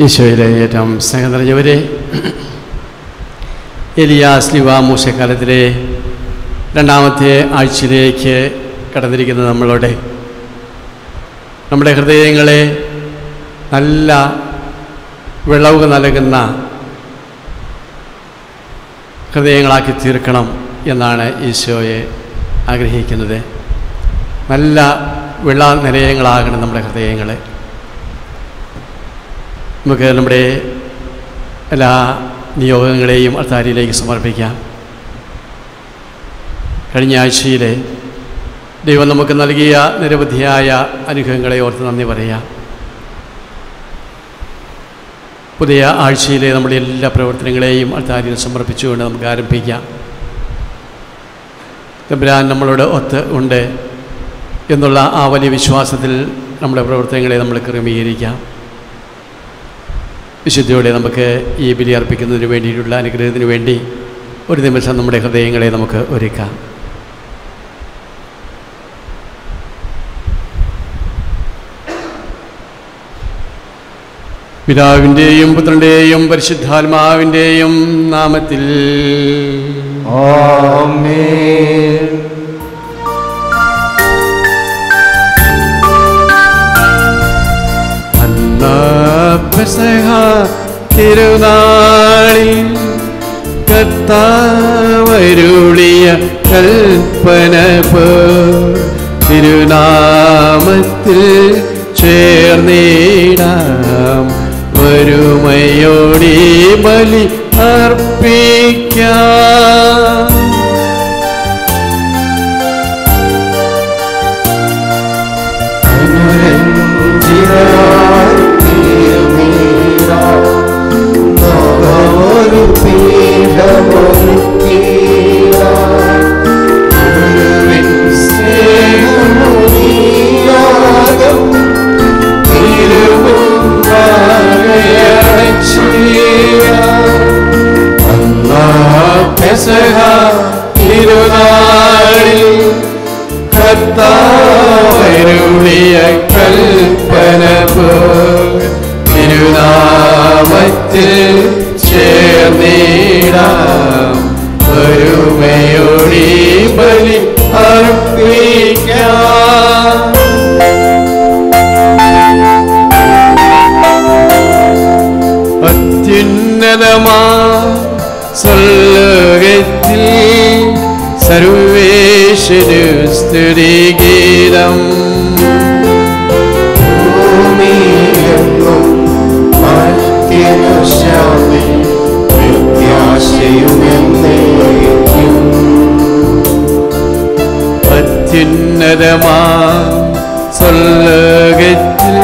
ഈശോയിലെ ഏറ്റവും സ്നേഹം നിറഞ്ഞവരെ എലിയാസ് ലിവ മൂശക്കാലത്തിലെ രണ്ടാമത്തെ ആഴ്ചയിലേക്ക് കടന്നിരിക്കുന്ന നമ്മളോട് നമ്മുടെ ഹൃദയങ്ങളെ നല്ല വിളവ് നൽകുന്ന ഹൃദയങ്ങളാക്കി തീർക്കണം എന്നാണ് ഈശോയെ ആഗ്രഹിക്കുന്നത് നല്ല വിള നിലയങ്ങളാകണം നമ്മുടെ ഹൃദയങ്ങൾ നമുക്ക് നമ്മുടെ എല്ലാ നിയോഗങ്ങളെയും അത്താരിയിലേക്ക് സമർപ്പിക്കാം കഴിഞ്ഞ ആഴ്ചയിലെ ദൈവം നമുക്ക് നൽകിയ നിരവധിയായ അനുഗ്രഹങ്ങളെ ഓർത്ത് നന്ദി പറയാം പുതിയ ആഴ്ചയിലെ നമ്മുടെ എല്ലാ പ്രവർത്തനങ്ങളെയും അത്താരിയിൽ സമർപ്പിച്ചുകൊണ്ട് നമുക്ക് ആരംഭിക്കാം തമ്പുരാൻ നമ്മളോട് ഒത്ത് ഉണ്ട് എന്നുള്ള ആ വലിയ വിശ്വാസത്തിൽ നമ്മുടെ പ്രവർത്തനങ്ങളെ നമ്മൾ ക്രമീകരിക്കാം വിശുദ്ധിയോടെ നമുക്ക് ഈ ബലി അർപ്പിക്കുന്നതിന് വേണ്ടിയിട്ടുള്ള അനുഗ്രഹത്തിന് വേണ്ടി ഒരു നിമിഷം നമ്മുടെ ഹൃദയങ്ങളെ നമുക്ക് ഒരുക്കാം പിതാവിൻ്റെയും പുത്രൻ്റെയും പരിശുദ്ധാത്മാവിൻ്റെയും നാമത്തിൽ ആമേൻ അന്നാ പെസഹ തിരുനാളിൽ കർത്താവരുളിയ കൽപ്പന പോ തിരുനാമത്തിൽ ചേർന്നിടാം ഒരുമയോടി ബലി അർപ്പിക്കാം ഒരു പെസഹ തിരുനാളിൽ കർത്താവരുളിയ കൽപ്പന പോൽ തിരുനാമത്തിൽ ചേർന്നിടാം ഒരുമയോടി ബലി അർപ്പിക്കാം അത്യുന്നതമാ സ്വർഗത്തിൽ സർവേശ്വര സ്തുതിഗീതം ഭൂമിയിലെങ്ങും മർത്യനുശാമി പ്രത്യാശയുമെന്നേക്കും അത്യുന്നതമാ സ്വർഗത്തിൽ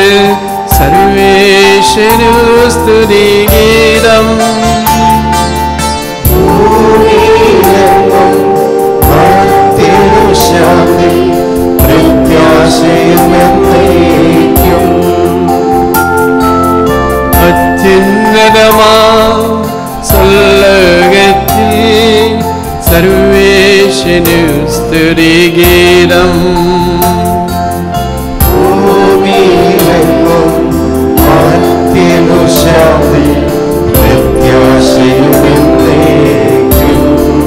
സർവേശ്വര സ്തുതിഗീതം ഭൂമിയിലെങ്ങും മർത്യനുശാമി പ്രത്യാശയുമെന്നേക്കും അത്യുന്നതമാ സ്വർഗത്തിൽ സർവേശ്വര സ്തുതിഗീതം ഭൂമിയിലെങ്ങും മർത്യനുശാമി പ്രത്യാശയുമെന്നേക്കും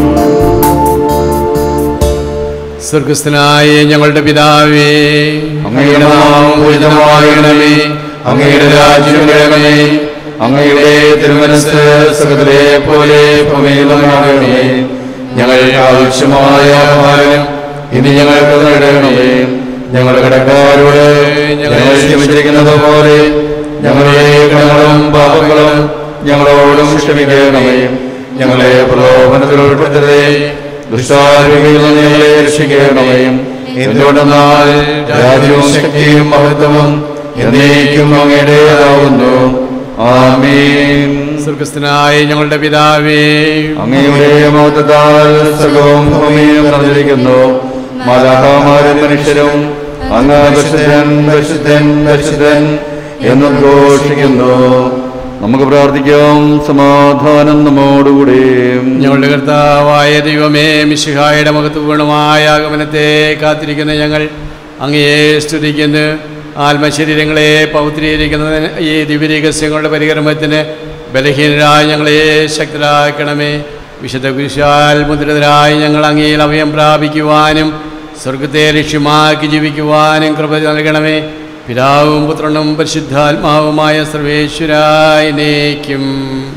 സ്വർഗസ്ഥനായ ഞങ്ങളുടെ പിതാവേ അങ്ങയുടെ നാമം പൂജിതമാകണമേ അങ്ങയുടെ രാജ്യം വരണമേ അങ്ങയുടെ തിരുമനസ് സകലരെ പോലെ ഭൂമിയിലുമാകണമേ ഞങ്ങൾക്ക് ആവശ്യമായ ആഹാരം ഇനി ഞങ്ങൾക്ക് നേടണമേ ഞങ്ങളുടെ കടക്കാരോട് ഞങ്ങൾ ക്ഷമിച്ചിരിക്കുന്നത് പോലെ ഞങ്ങളുടെ കടങ്ങളും പാപങ്ങളും ഞങ്ങളോടും ക്ഷമിക്കണമേ ഞങ്ങളെ പ്രലോഭനത്തിൽ ഉൾപ്പെടുത്തരുതേ ദുഷ്ടാരൂപിയിൽ നിന്ന് ഞങ്ങളെ രക്ഷിക്കണമേ എന്തുകൊണ്ടെന്നാൽ രാജ്യവും ശക്തിയും മഹത്വവും എന്നേക്കും അങ്ങയുടേതാവുന്നു ആമീൻ സ്വർഗസ്ഥനായ ഞങ്ങളുടെ പിതാവേ അങ്ങയുടെ മഹത്വത്താൽ സർഗവും ഭൂമിയും നിറഞ്ഞിരിക്കുന്നു മാതാഹമാരും മനുഷ്യരും അങ്ങ് പരിശുദ്ധൻ പരിശുദ്ധൻ പരിശുദ്ധൻ എന്നും ഘോഷിക്കുന്നു നമുക്ക് പ്രാർത്ഥിക്കാം സമാധാനം നമ്മോടുകൂടെ ഞങ്ങളുടെ കർത്താവായ ദൈവമേ മിശിഹായുടെ മഹത്വപൂർണമായ ആഗമനത്തെ കാത്തിരിക്കുന്ന ഞങ്ങൾ അങ്ങയെ സ്തുതിക്കുന്നു ആത്മശരീരങ്ങളെ പൗത്രീകരിക്കുന്നതിന് ഈ ദിവ്യരഹസ്യങ്ങളുടെ പരികർമ്മത്തിന് ബലഹീനരായ ഞങ്ങളെ ശക്തരാക്കണമേ വിശുദ്ധ കുരിശാൽ മുദ്രിതരായി ഞങ്ങൾ അങ്ങയിൽ അഭയം പ്രാപിക്കുവാനും സ്വർഗത്തെ ലക്ഷ്യമാക്കി ജീവിക്കുവാനും കൃപ നൽകണമേ പിതാവും പുത്രനും പരിശുദ്ധാത്മാവുമായ സർവേശ്വരായനേക്കും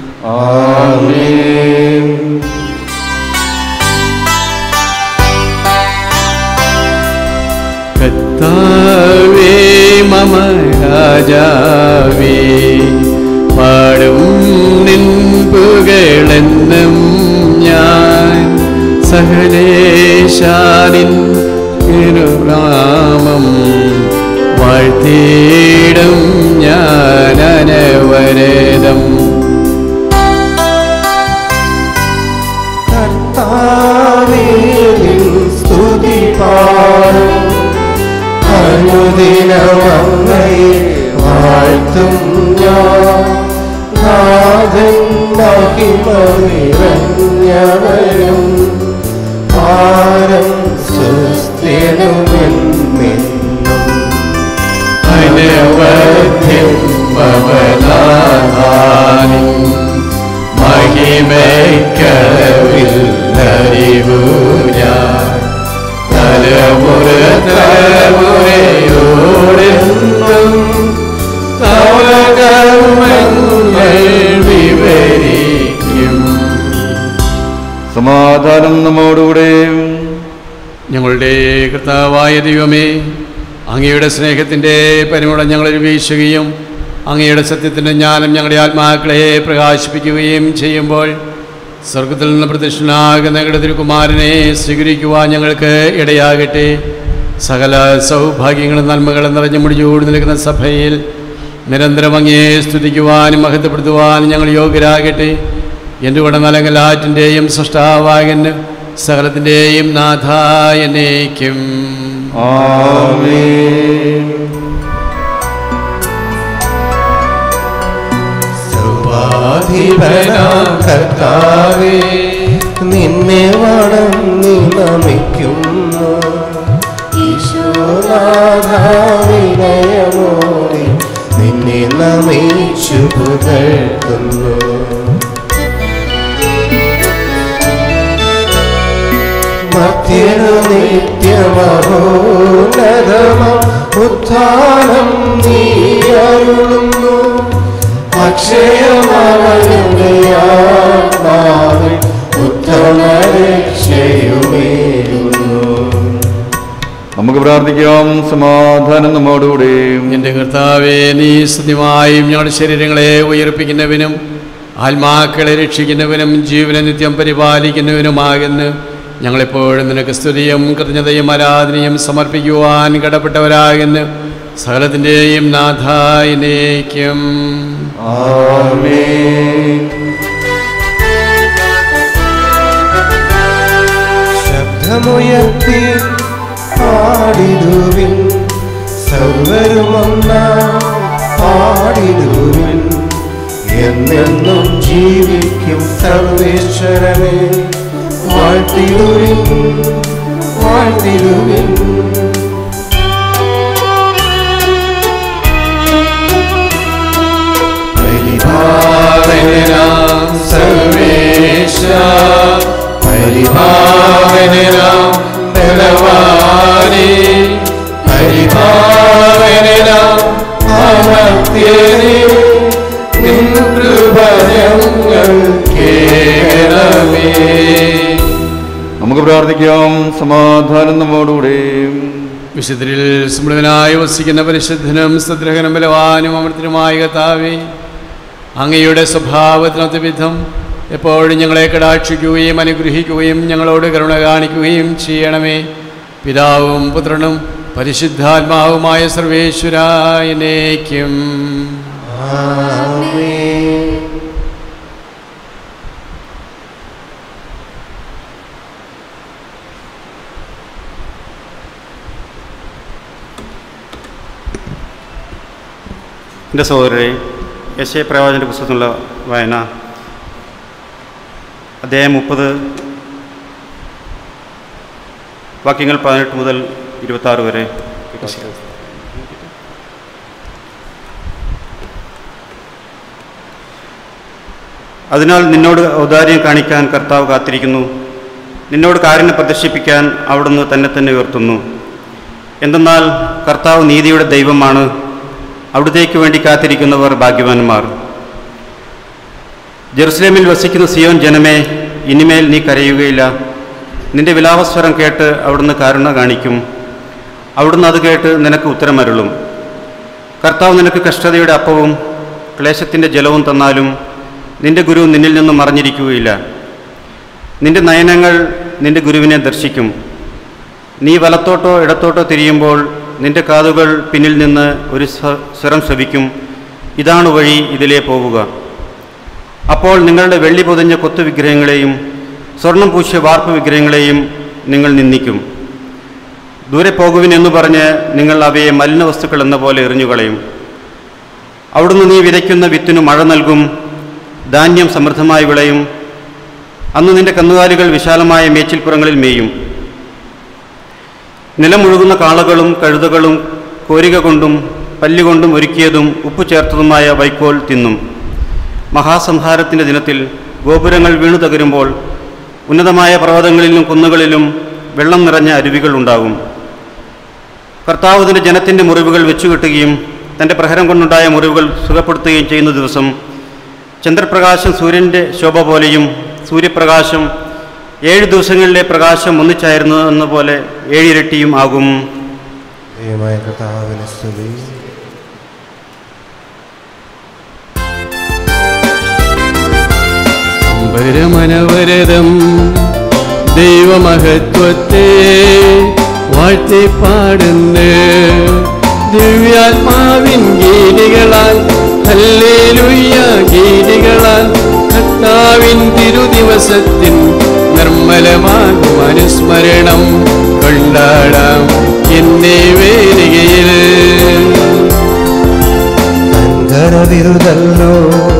ആമേൻ കർത്താവേ മമ രാജാവേ പാടും നിൻപുകളെന്നും ഞാൻ സകലേശാനിൻ തിരുനാമം വാഴ്ത്തിയിടും ഞാൻ അനവരതം കർത്താവേ നിൻ സ്തുതി പാടും അനുദിനമങ്ങയെ വാഴ്ത്തും ഞാൻ നാഥൻ മഹിമ നിറഞ്ഞവരും പാരം സുസ്ഥിരമെന്നും അനവധ്യം ഭവനാഥാനി മഹിമയ്ക്കവില്ലറിവു ഞാൻ തലമുറ തലമുറയോടെന്നും തവ കർമ്മങ്ങൾ വിവരിക്കും സമാധാനം നമ്മോടുകൂടെ ഞങ്ങളുടെ കർത്താവായ ദൈവമേ അങ്ങയുടെ സ്നേഹത്തിൻ്റെ പരിമളം ഞങ്ങളിൽ വീശുകയും അങ്ങയുടെ സത്യത്തിൻ്റെ ജ്ഞാനം ഞങ്ങളുടെ ആത്മാക്കളെ പ്രകാശിപ്പിക്കുകയും ചെയ്യുമ്പോൾ സ്വർഗത്തിൽ നിന്ന് പ്രത്യക്ഷനാകുന്ന ഞങ്ങളുടെ തിരുക്കുമാരനെ സ്വീകരിക്കുവാൻ ഞങ്ങൾക്ക് ഇടയാകട്ടെ സകല സൗഭാഗ്യങ്ങളും നന്മകളും നിറഞ്ഞു മുടിച്ചൂടി നിൽക്കുന്ന സഭയിൽ നിരന്തരം അങ്ങയെ സ്തുതിക്കുവാനും മഹത്വപ്പെടുത്തുവാനും ഞങ്ങൾ യോഗ്യരാകട്ടെ എന്തുകൊണ്ട് നലങ്കലാറ്റിൻ്റെയും സൃഷ്ടാവാകന് സകലത്തിൻ്റെയും നാഥായ എന്നേക്കും ആമേൻ സർവാധിപനാം കർത്താവേ നിന്നെ വണങ്ങി നമിക്കുന്നു ഈശോനാഥാവിനയമോടെ നിന്നെ നമിച്ചു പുകഴ്ത്തുന്നു മധ്യനു നിത്യമഹോന്നതമ ഉത്ഥാനം നീ അരുളുന്നു അക്ഷയമവനുടെ ആത്മാവിൽ ഉത്തമ രക്ഷയുമേകുന്നു നമുക്ക് പ്രാർത്ഥിക്കാം സമാധാനം നമ്മോടുകൂടെ എൻ്റെ കർത്താവെ നീ സത്യമായും ഞങ്ങളുടെ ശരീരങ്ങളെ ഉയർപ്പിക്കുന്നവനും ആത്മാക്കളെ രക്ഷിക്കുന്നവനും ജീവനെ നിത്യം പരിപാലിക്കുന്നവനുമാകുന്നു ഞങ്ങളെപ്പോഴും നിനക്ക് സ്തുതിയും കൃതജ്ഞതയും ആരാധനയും സമർപ്പിക്കുവാൻ കടപ്പെട്ടവരാകുന്നു സകലത്തിൻ്റെയും നാഥായനേക്കും ആമേൻ ശബ്ദമുയർത്തി പാടിടുവിൻ സർവരുമൊന്ന പാടിടുവിൻ എന്നെന്നും ജീവിക്കും സർവേശ്വരനെ വാഴ്ത്തിടുവിൻ വാഴ്ത്തിടുവിൻ പരിഭാവനാം സർവേശ പരിഭാവനാം ബലവാനേ പരിഭാവനാം അമർത്യനേ നിൻ കൃപ ഞങ്ങൾ കേളമേ നമുക്ക് പ്രാർത്ഥിക്കാം സമാധാനം നമ്മോടുകൂടെ വിശുദ്ധരിൽ സ്മൃതനായി വസിക്കുന്ന പരിശുദ്ധനും സദ്രഹനും ബലവാനും അമൃതനുമായ കർത്താവേ അങ്ങയുടെ സ്വഭാവത്തിനൊത്ത വിധം എപ്പോഴും ഞങ്ങളെ കടാക്ഷിക്കുകയും അനുഗ്രഹിക്കുകയും ഞങ്ങളോട് കരുണ കാണിക്കുകയും ചെയ്യണമേ പിതാവും പുത്രനും പരിശുദ്ധാത്മാവുമായ സർവേശ്വരായനേക്കും ആമേൻ എൻ്റെ സഹോദരരെ യശയ പ്രവാചൻ്റെ പുസ്തകത്തിലുള്ള വായന അദ്ദേഹം മുപ്പത് വാക്യങ്ങൾ പതിനെട്ട് മുതൽ ഇരുപത്താറ് വരെ അതിനാൽ നിന്നോട് ഔദാര്യം കാണിക്കാൻ കർത്താവ് കാത്തിരിക്കുന്നു നിന്നോട് കാരുണ്യം പ്രദർശിപ്പിക്കാൻ അവിടുന്ന് തന്നെ തന്നെ ഉയർത്തുന്നു എന്തെന്നാൽ കർത്താവ് നീതിയുടെ ദൈവമാണ് അവിടത്തേക്ക് വേണ്ടി കാത്തിരിക്കുന്നവർ ഭാഗ്യവാന്മാർ ജെറുസലേമിൽ വസിക്കുന്ന സിയോൻ ജനമേ ഇനിമേൽ നീ കരയുകയില്ല നിന്റെ വിലാപസ്വരം കേട്ട് അവിടുന്ന് കാരുണ കാണിക്കും അവിടുന്ന് അത് കേട്ട് നിനക്ക് ഉത്തരമരുളും കർത്താവ് നിനക്ക് കഷ്ടതയുടെ അപ്പവും ക്ലേശത്തിൻ്റെ ജലവും തന്നാലും നിന്റെ ഗുരു നിന്നിൽ നിന്നും മറഞ്ഞിരിക്കുകയില്ല നിന്റെ നയനങ്ങൾ നിന്റെ ഗുരുവിനെ ദർശിക്കും നീ വലത്തോട്ടോ ഇടത്തോട്ടോ തിരിയുമ്പോൾ നിന്റെ കാതുകൾ പിന്നിൽ നിന്ന് ഒരു സ്വ- സ്വരം ശ്രവിക്കും ഇതാണ് വഴി ഇതിലേ പോവുക അപ്പോൾ നിങ്ങളുടെ വെള്ളി പൊതിഞ്ഞ കൊത്തു വിഗ്രഹങ്ങളെയും സ്വർണം പൂശിയ വാർപ്പ് വിഗ്രഹങ്ങളെയും നിങ്ങൾ നിന്ദിക്കും ദൂരെ പോകുവിൻ എന്ന് പറഞ്ഞ് നിങ്ങൾ അവയെ മലിന വസ്തുക്കൾ എന്ന പോലെ എറിഞ്ഞുകളയും അവിടുന്ന് നീ വിതയ്ക്കുന്ന വിത്തിനു മഴ നൽകും ധാന്യം സമൃദ്ധമായി വിളയും അന്ന് നിന്റെ കന്നുകാലികൾ വിശാലമായ മേച്ചിൽപ്പുറങ്ങളിൽ മേയും നിലമുഴുകുന്ന കാളകളും കഴുതകളും കോരിക കൊണ്ടും പല്ലുകൊണ്ടും ഒരുക്കിയതും ഉപ്പ് ചേർത്തതുമായ വൈക്കോൽ തിന്നും മഹാസംഹാരത്തിൻ്റെ ദിനത്തിൽ ഗോപുരങ്ങൾ വീണു തകരുമ്പോൾ ഉന്നതമായ പർവ്വതങ്ങളിലും കുന്നുകളിലും വെള്ളം നിറഞ്ഞ അരുവികൾ ഉണ്ടാകും കർത്താവ് തൻ്റെ ജനത്തിൻ്റെ മുറിവുകൾ വെച്ചുകെട്ടുകയും തൻ്റെ പ്രഹരം കൊണ്ടുണ്ടായ മുറിവുകൾ സുഖപ്പെടുത്തുകയും ചെയ്യുന്ന ദിവസം ചന്ദ്രപ്രകാശം സൂര്യൻ്റെ ശോഭ പോലെയും സൂര്യപ്രകാശം ഏഴ് ദിവസങ്ങളിലെ പ്രകാശം ഒന്നിച്ചായിരുന്നു എന്ന പോലെ ഏഴിരട്ടിയും ആകും ദൈവമായ കർത്താവിന് സ്തുതി അമ്പരമനവരതം ദൈവമഹത്വത്തെ വാഴ്ത്തിപ്പാടുന്നു ദിവ്യാത്മാവിൻ ഗീതികളാൽ ഹല്ലേലൂയ ഗീതികളാൽ കർത്താവിൻ തിരുദിവസത്തിൻ നിർമ്മലമാകും അനുസ്മരണം കൊണ്ടാടാം എന്നേ വേദികയിൽ അങ്കരവിരുതല്ലോ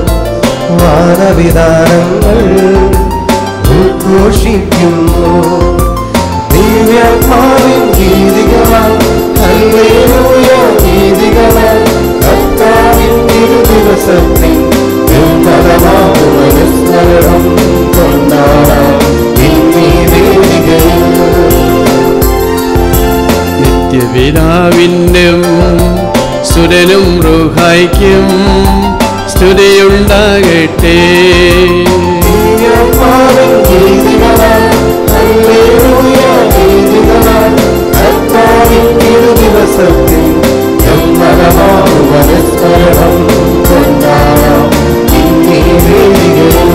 വാനവിധാനങ്ങൾ ഉദ്ഘോഷിക്കുന്നു ദിവ്യാത്മാവിൻ ഗീതികളാൽ ഹല്ലേലൂയ ഗീതികളാൽ കർത്താവിൻ തിരുദിവസത്തിൽ നിർമ്മലമാകും അനുസ്മരണം കൊണ്ടാടാം ഇന്നീ വേദികയിൽ നിത്യപിതാവിനും സുരനും റുഹായ്ക്കും സ്തുതിയുണ്ടാകട്ടെ ദിവ്യാത്മാവിൻ ഗീതികളാൽ ഹല്ലേലൂയ ഗീതികളാൽ കർത്താവിൻ തിരുദിവസത്തിൽ നിർമ്മലമാകും അനുസ്മരണം കൊണ്ടാടാം ഇന്നീ വേദികയിൽ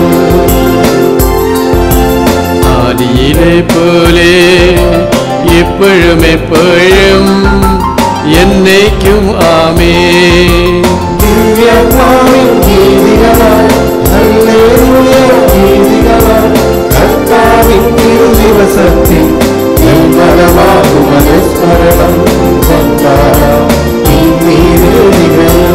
ആദിയിലെ പോലെ ഇപ്പോഴും എപ്പോഴും എന്നേക്കും ആമേ ദിവ്യാത്മാവിൻ ഗീതികളാൽ ഹല്ലേലൂയ ഗീതികളാൽ കർത്താവിൻ തിരുദിവസത്തിൽ നിർമ്മലമാകും അനുസ്മരണം കൊണ്ടാടാം ഇന്നീ വേദികയിൽ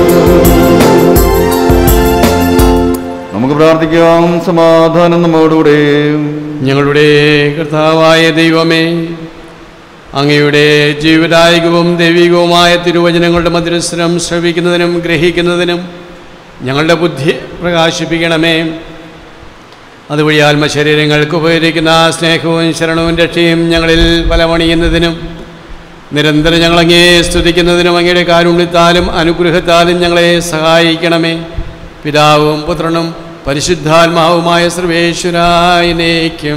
നമുക്ക് പ്രാർത്ഥിക്കാം സമാധാനം നമ്മോടുകൂടെ ഞങ്ങളുടെ കർത്താവായ ദൈവമേ അങ്ങയുടെ ജീവദായകവും ദൈവികവുമായ തിരുവചനങ്ങളുടെ മധുരസ്വരം ശ്രവിക്കുന്നതിനും ഗ്രഹിക്കുന്നതിനും ഞങ്ങളുടെ ബുദ്ധി പ്രകാശിപ്പിക്കണമേ അതുവഴി ആത്മശരീരങ്ങൾക്ക് ഉപകരിക്കുന്ന സ്നേഹവും ശരണവും രക്ഷയും ഞങ്ങളിൽ ഫലമണിയുന്നതിനും നിരന്തരം ഞങ്ങളങ്ങേ സ്തുതിക്കുന്നതിനും അങ്ങയുടെ കാരുണ്യത്താലും അനുഗ്രഹത്താലും ഞങ്ങളെ സഹായിക്കണമേ പിതാവും പുത്രനും പരിശുദ്ധാത്മാവുമായ സർവേശ്വരായനേക്കും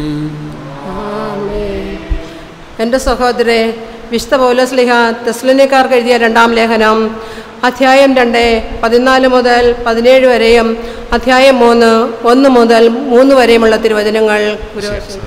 എൻ്റെ സഹോദരെ വിശുദ്ധ പൗലോസ്ലിഹ തെസ്ലിനിക്കാർക്ക് എഴുതിയ രണ്ടാം ലേഖനം അധ്യായം രണ്ട് പതിനാല് മുതൽ പതിനേഴ് വരെയും അധ്യായം മൂന്ന് ഒന്ന് മുതൽ മൂന്ന് വരെയുമുള്ള തിരുവചനങ്ങൾ ഗുരുവശം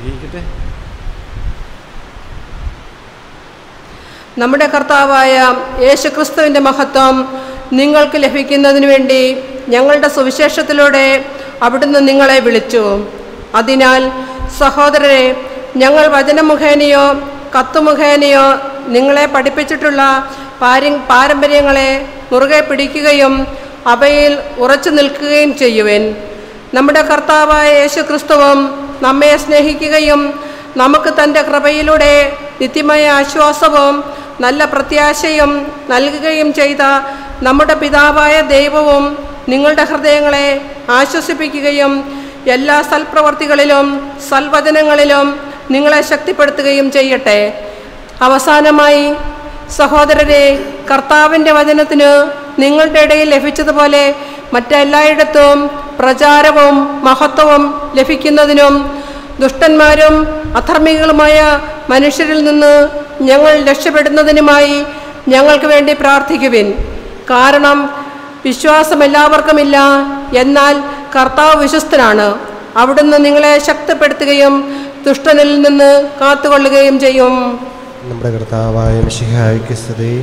നമ്മുടെ കർത്താവായ യേശുക്രിസ്തുവിൻ്റെ മഹത്വം നിങ്ങൾക്ക് ലഭിക്കുന്നതിന് വേണ്ടി ഞങ്ങളുടെ സുവിശേഷത്തിലൂടെ അവിടുന്ന് നിങ്ങളെ വിളിച്ചു അതിനാൽ സഹോദരരെ ഞങ്ങൾ വചനമുഖേനയോ കത്തുമുഖേനയോ നിങ്ങളെ പഠിപ്പിച്ചിട്ടുള്ള പാര പാരമ്പര്യങ്ങളെ മുറുകെ പിടിക്കുകയും അവയിൽ ഉറച്ചു നിൽക്കുകയും ചെയ്യുവൻ നമ്മുടെ കർത്താവായ യേശുക്രിസ്തുവും നമ്മെ സ്നേഹിക്കുകയും നമുക്ക് തൻ്റെ കൃപയിലൂടെ നിത്യമായ ആശ്വാസവും നല്ല പ്രത്യാശയും നൽകുകയും ചെയ്ത നമ്മുടെ പിതാവായ ദൈവവും നിങ്ങളുടെ ഹൃദയങ്ങളെ ആശ്വസിപ്പിക്കുകയും എല്ലാ സൽപ്രവർത്തികളിലും സൽവചനങ്ങളിലും നിങ്ങളെ ശക്തിപ്പെടുത്തുകയും ചെയ്യട്ടെ അവസാനമായി സഹോദരരെ കർത്താവിൻ്റെ വചനത്തിന് നിങ്ങളുടെ ഇടയിൽ ലഭിച്ചതുപോലെ മറ്റെല്ലായിടത്തും പ്രചാരവും മഹത്വവും ലഭിക്കുന്നതിനും ദുഷ്ടന്മാരും അധർമ്മികളുമായ മനുഷ്യരിൽ നിന്ന് ഞങ്ങൾ രക്ഷപ്പെടുന്നതിനുമായി ഞങ്ങൾക്ക് വേണ്ടി പ്രാർത്ഥിക്കുവിൻ കാരണം വിശ്വാസം എല്ലാവർക്കുമില്ല എന്നാൽ കർത്താവ് വിശ്വസ്തനാണ് അവിടുന്ന് നിങ്ങളെ ശക്തിപ്പെടുത്തുകയും ദുഷ്ടനിൽ നിന്ന് കാത്തുകൊള്ളുകയും ചെയ്യും നമ്മുടെ കർത്താവായ മിശിഹായ്ക്ക് സ്തുതി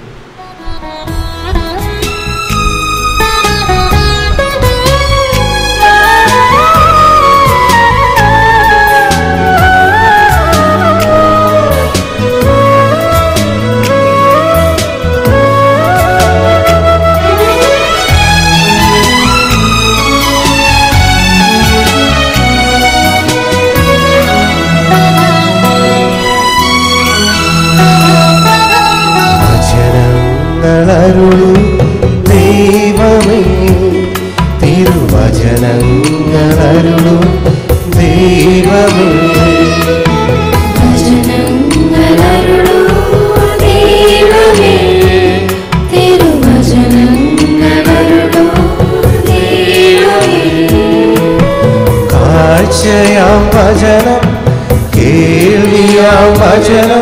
വചനങ്ങളരുളു ദൈവമേ തിരുവചനങ്ങളരുളു ദൈവമേ വചനങ്ങളരുളൂ ദൈവമേ തിരുവചനങ്ങളരുളൂ ദൈവമേ കാഴ്ചയാം വചനം കേൾവിയാം വചനം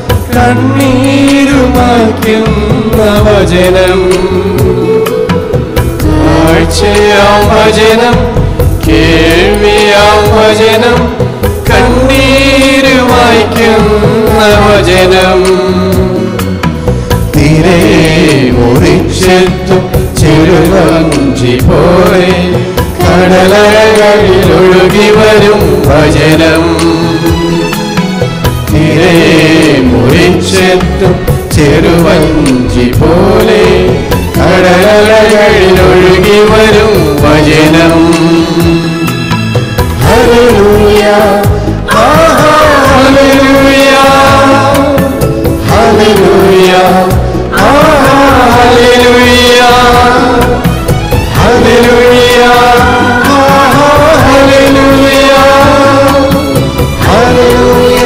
കണ്ണീരുമാക്കുന്ന വചനം കാഴ്ചയാം വചനം കേൾവിയാം വചനം കണ്ണീരുമായ്ക്കുന്ന വചനം തിരേ മുറിച്ചെത്തും ചെറുവഞ്ചി പോലെ കടലകളിൽ ഒഴുകി വരും വചനം തിരേ മുറിച്ചെത്തും ചെറുവഞ്ചി പോലെ കടലകളിൽ ഒഴുകി വരും വചനം ഹല്ലേലൂയ ആഹാ ഹല്ലേലൂയ ഹല്ലേലൂയ ആഹാ ഹല്ലേലൂയ ഹല്ലേലൂയ ആഹാ ഹല്ലേലൂയ ഹല്ലേലൂയ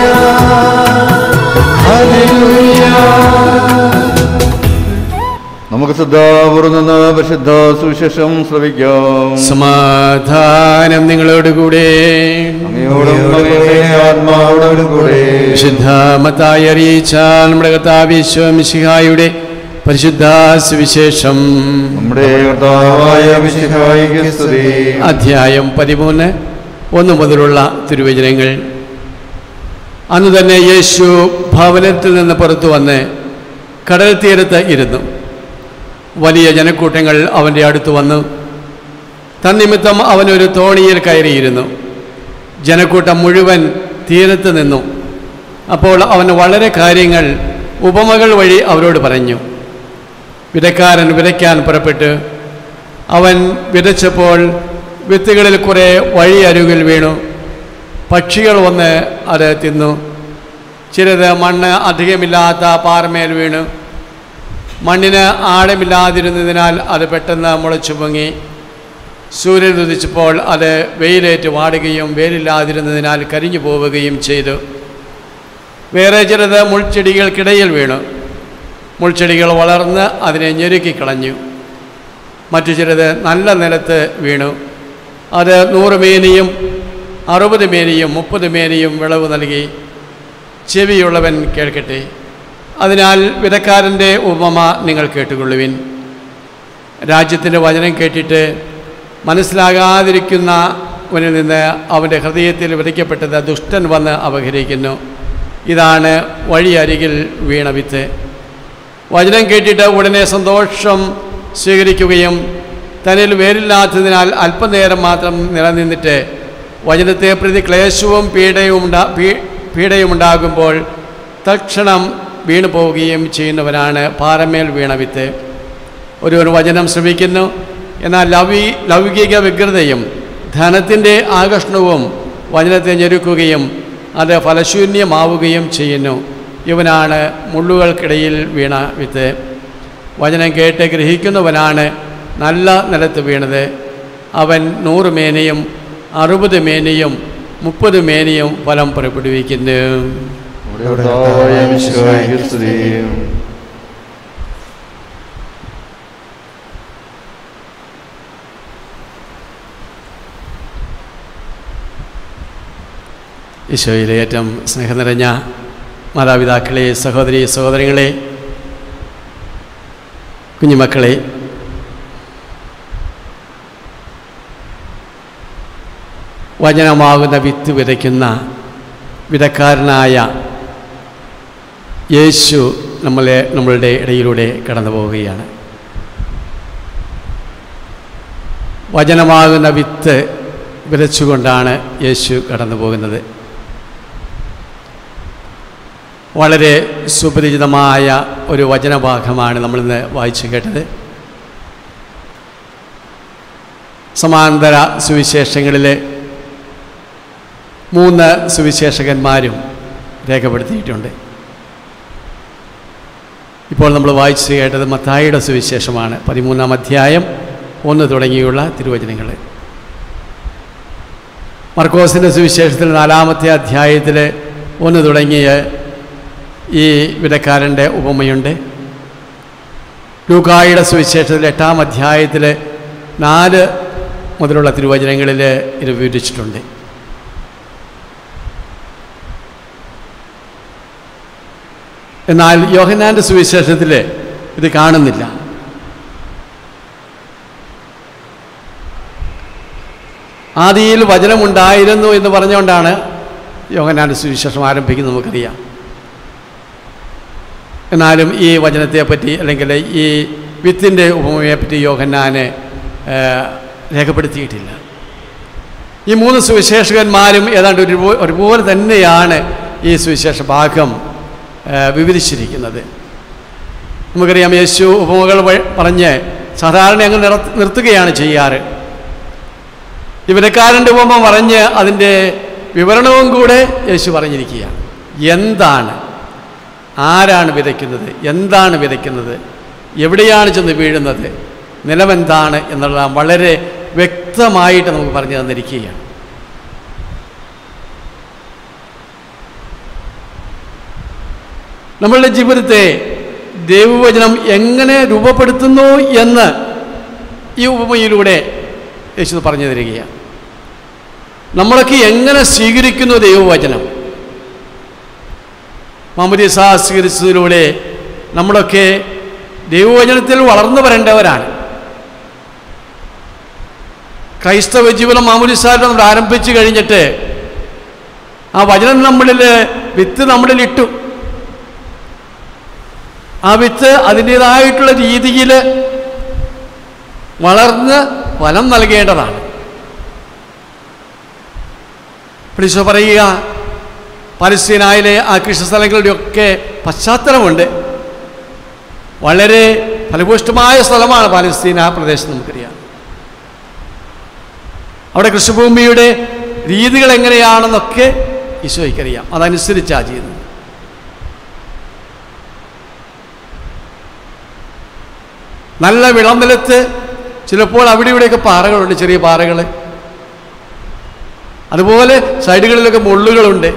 ഹല്ലേലൂയ നമുക്ക് ശ്രദ്ധാപൂർവ്വം നിന്ന് പരിശുദ്ധ സുവിശേഷം ശ്രവിക്കാം സമാധാനം നിങ്ങളോടുകൂടെ അങ്ങയോടും അങ്ങയുടെ ആത്മാവോടും കൂടെ വിശുദ്ധ മത്തായി അറിയിച്ച നമ്മുടെ കർത്താവിശ്വമിശിഹായുടെ പരിശുദ്ധ സുവിശേഷം നമ്മുടെ കർത്താവായ മിശിഹായിക്ക് സ്തുതി അധ്യായം പതിമൂന്ന് ഒന്ന് മുതലുള്ള തിരുവചനങ്ങൾ അന്ന് തന്നെ യേശു ഭവനത്തിൽ നിന്ന് പുറത്തു വന്ന് കടൽ തീരത്ത് ഇരുന്നു വലിയ ജനക്കൂട്ടങ്ങൾ അവൻ്റെ അടുത്ത് വന്നു തന്നിമിത്തം അവനൊരു തോണിയിൽ കയറിയിരുന്നു ജനക്കൂട്ടം മുഴുവൻ തീരത്ത് നിന്നു അപ്പോൾ അവൻ വളരെ കാര്യങ്ങൾ ഉപമകൾ വഴി അവരോട് പറഞ്ഞു വിതക്കാരൻ വിതയ്ക്കാൻ പുറപ്പെട്ട് അവൻ വിതച്ചപ്പോൾ വിത്തുകളിൽ കുറേ വഴി അരുകിൽ വീണു പക്ഷികൾ വന്ന് അത് തിന്നു ചിലത് മണ്ണ് അധികമില്ലാത്ത പാറമേൽ വീണു മണ്ണിന് ആഴമില്ലാതിരുന്നതിനാൽ അത് പെട്ടെന്ന് മുളച്ചു പൊങ്ങി സൂര്യൻ ഉദിച്ചപ്പോൾ അത് വെയിലേറ്റ് വാടുകയും വെയിലില്ലാതിരുന്നതിനാൽ കരിഞ്ഞു പോവുകയും ചെയ്തു വേറെ ചിലത് മുൾച്ചെടികൾക്കിടയിൽ വീണു മുൾച്ചെടികൾ വളർന്ന് അതിനെ ഞെരുക്കിക്കളഞ്ഞു മറ്റു ചിലത് നല്ല നിലത്ത് വീണു അത് നൂറ് മേനിയും അറുപത് മേനിയും മുപ്പത് മേനിയും വിളവ് നൽകി ചെവിയുള്ളവൻ കേൾക്കട്ടെ അതിനാൽ വിധക്കാരൻ്റെ ഉപമ നിങ്ങൾ കേട്ടുകൊള്ളുവിൻ രാജ്യത്തിൻ്റെ വചനം കേട്ടിട്ട് മനസ്സിലാകാതിരിക്കുന്നവനിൽ നിന്ന് അവൻ്റെ ഹൃദയത്തിൽ വിതയ്ക്കപ്പെട്ടത് ദുഷ്ടൻ വന്ന് അപഹരിക്കുന്നു ഇതാണ് വഴി അരികിൽ വീണ വിത്ത് വചനം കേട്ടിട്ട് ഉടനെ സന്തോഷം സ്വീകരിക്കുകയും തന്നിൽ വേരില്ലാത്തതിനാൽ അല്പനേരം മാത്രം നിലനിന്നിട്ട് വചനത്തെ പ്രതി ക്ലേശവും പീഡയും ഉണ്ടാ പീ- പീഡയും ഉണ്ടാകുമ്പോൾ തൽക്ഷണം വീണു പോവുകയും ചെയ്യുന്നവനാണ് പാറമേൽ വീണ വിത്ത് ഒരുവൻ വചനം ശ്രമിക്കുന്നു എന്നാൽ ലൗകി ലൗകിക വികൃതയും ധനത്തിൻ്റെ ആകർഷണവും വചനത്തെ ഞെരുക്കുകയും അത് ഫലശൂന്യമാവുകയും ചെയ്യുന്നു ഇവനാണ് മുള്ളുകൾക്കിടയിൽ വീണ വിത്ത് വചനം കേട്ട് ഗ്രഹിക്കുന്നവനാണ് നല്ല നിലത്ത് വീണത് അവൻ നൂറ് മേനയും അറുപത് മേനയും മുപ്പത് മേനയും ഫലം പുറപ്പെടുവിക്കുന്നു നമ്മുടെ കർത്താവായ മിശിഹായിക്ക് സ്തുതി ഈശോയിലെ ഏറ്റവും സ്നേഹം നിറഞ്ഞ മാതാപിതാക്കളെ സഹോദരി സഹോദരങ്ങളെ കുഞ്ഞുമക്കളെ വചനമാകുന്ന വിത്ത് വിതയ്ക്കുന്ന വിധക്കാരനായ യേശു നമ്മളെ നമ്മളുടെ ഇടയിലൂടെ കടന്നു പോവുകയാണ് വചനമാകുന്ന വിത്ത് വിതച്ചുകൊണ്ടാണ് യേശു കടന്നു പോകുന്നത് വളരെ സുപരിചിതമായ ഒരു വചനഭാഗമാണ് നമ്മളിന്ന് വായിച്ചു കേട്ടത് സമാന്തര സുവിശേഷങ്ങളിലെ മൂന്ന് സുവിശേഷകന്മാരും രേഖപ്പെടുത്തിയിട്ടുണ്ട് ഇപ്പോൾ നമ്മൾ വായിച്ചു കേട്ടത് മത്തായിയുടെ സുവിശേഷമാണ് പതിമൂന്നാം അധ്യായം ഒന്ന് തുടങ്ങിയുള്ള തിരുവചനങ്ങൾ മർക്കോസിൻ്റെ സുവിശേഷത്തിൽ നാലാമത്തെ അധ്യായത്തിൽ ഒന്ന് തുടങ്ങിയ ഈ വിധക്കാരൻ്റെ ഉപമയുണ്ട് ലൂക്കായുടെ സുവിശേഷത്തിൽ എട്ടാം അധ്യായത്തിൽ നാല് മുതലുള്ള തിരുവചനങ്ങളിൽ ഇത് വിവരിച്ചിട്ടുണ്ട് എന്നാൽ യോഹന്നാൻ്റെ സുവിശേഷത്തിൽ ഇത് കാണുന്നില്ല ആദിയിൽ വചനമുണ്ടായിരുന്നു എന്ന് പറഞ്ഞുകൊണ്ടാണ് യോഹന്നാൻ്റെ സുവിശേഷം ആരംഭിക്കുന്നത് നമുക്കറിയാം എന്നാലും ഈ വചനത്തെപ്പറ്റി അല്ലെങ്കിൽ ഈ വിത്തിൻ്റെ ഉപമയെപ്പറ്റി യോഹന്നാനെ ഏഹ്, രേഖപ്പെടുത്തിയിട്ടില്ല ഈ മൂന്ന് സുവിശേഷകന്മാരും ഏതാണ്ട് ഒരു ഒരുപോലെ തന്നെയാണ് ഈ സുവിശേഷ ഭാഗം ഏഹ്, വിവരിച്ചിരിക്കുന്നത് നമുക്കറിയാം യേശു ഉപമകൾ വഴി- പറഞ്ഞ് സാധാരണ അങ്ങ് നിർ നിർത്തുകയാണ് ചെയ്യാറ് ഇവരക്കാരൻ്റെ ഉപമ പറഞ്ഞ് അതിൻ്റെ വിവരണവും കൂടെ യേശു പറഞ്ഞിരിക്കുകയാണ് എന്താണ് ആരാണ് വിതയ്ക്കുന്നത് എന്താണ് വിതയ്ക്കുന്നത് എവിടെയാണ് ചെന്ന് വീഴുന്നത് നിലമെന്താണ് എന്നുള്ള വളരെ വ്യക്തമായിട്ട് നമുക്ക് പറഞ്ഞു തന്നിരിക്കുകയാണ് നമ്മളുടെ ജീവിതത്തെ ദൈവവചനം എങ്ങനെ രൂപപ്പെടുത്തുന്നു എന്ന് ഈ ഉപമയിലൂടെ യേശു പറഞ്ഞു തരികയാണ് നമ്മളൊക്കെ എങ്ങനെ സ്വീകരിക്കുന്നു ദൈവവചനം മാമുദിസ സ്വീകരിച്ചതിലൂടെ നമ്മളൊക്കെ ദൈവവചനത്തിൽ വളർന്നു വരേണ്ടവരാണ് ക്രൈസ്തവ ജീവിതം മാമുദിസായിട്ട് നമ്മൾ ആരംഭിച്ചു കഴിഞ്ഞിട്ട് ആ വചനം നമ്മളിൽ വിത്ത് നമ്മളിൽ ഇട്ടു ആ വിത്ത് അതിൻ്റേതായിട്ടുള്ള രീതിയിൽ വളർന്ന് ഫലം നൽകേണ്ടതാണ് പ്രീശോ പറയുക പലസ്തീനായിലെ ആ കൃഷിസ്ഥലങ്ങളുടെയൊക്കെ പശ്ചാത്തലമുണ്ട് വളരെ ഫലഭൂഷ്ടമായ സ്ഥലമാണ് പാലസ്തീന ആ പ്രദേശം നമുക്കറിയാം അവിടെ കൃഷിഭൂമിയുടെ രീതികൾ എങ്ങനെയാണെന്നൊക്കെ ഈശോയ്ക്കറിയാം അതനുസരിച്ചാണ് ചെയ്യുന്നത് നല്ല വിളനിലത്ത് ചിലപ്പോൾ അവിടെ ഇവിടെയൊക്കെ പാറകളുണ്ട് ചെറിയ പാറകൾ അതുപോലെ സൈഡുകളിലൊക്കെ മുള്ളുകളുണ്ട്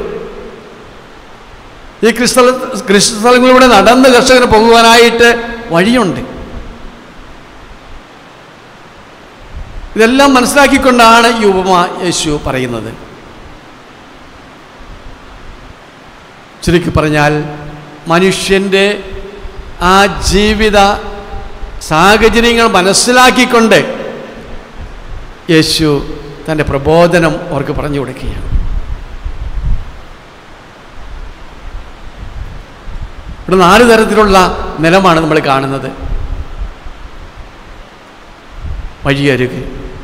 ഈ കൃഷിസ്ഥല കൃഷിസ്ഥലങ്ങളിലൂടെ നടന്ന് കർഷകന് പോകുവാനായിട്ട് വഴിയുണ്ട് ഇതെല്ലാം മനസ്സിലാക്കിക്കൊണ്ടാണ് ഈ ഉപമ യേശു പറയുന്നത് ചുരുക്കി പറഞ്ഞാൽ മനുഷ്യൻ്റെ ആ ജീവിത സാഹചര്യങ്ങൾ മനസ്സിലാക്കിക്കൊണ്ട് യേശു തൻ്റെ പ്രബോധനം അവർക്ക് പറഞ്ഞു കൊടുക്കുകയാണ് ഇവിടെ നാല് തരത്തിലുള്ള നിലമാണ് നമ്മൾ കാണുന്നത് വഴിയരുക്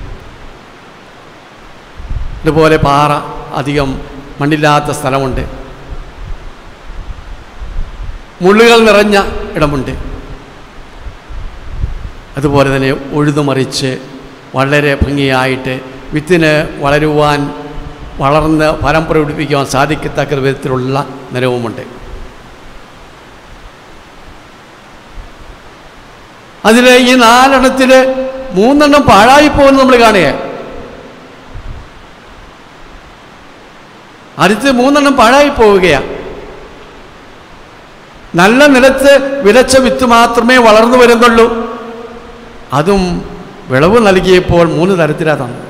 ഇതുപോലെ പാറ അധികം മണ്ണില്ലാത്ത സ്ഥലമുണ്ട് മുള്ളുകൾ നിറഞ്ഞ ഇടമുണ്ട് അതുപോലെ തന്നെ ഉഴുതുമറിച്ച് വളരെ ഭംഗിയായിട്ട് വിത്തിന് വളരുവാൻ വളർന്ന് ഫലം പ്രകടിപ്പിക്കുവാൻ സാധിക്കത്തക്ക വിധത്തിലുള്ള നിലവുമുണ്ട് അതിൽ ഈ നാലെണ്ണത്തിൽ മൂന്നെണ്ണം പാഴായി പോകുന്നത് നമ്മൾ കാണുക അടുത്ത് മൂന്നെണ്ണം പാഴായി പോവുകയാണ് നല്ല നിലത്ത് വിതച്ച വിത്ത് മാത്രമേ വളർന്നു വരുന്നുള്ളൂ അതും വിളവ് നൽകിയപ്പോൾ മൂന്ന് തരത്തിലാണ് തന്നത്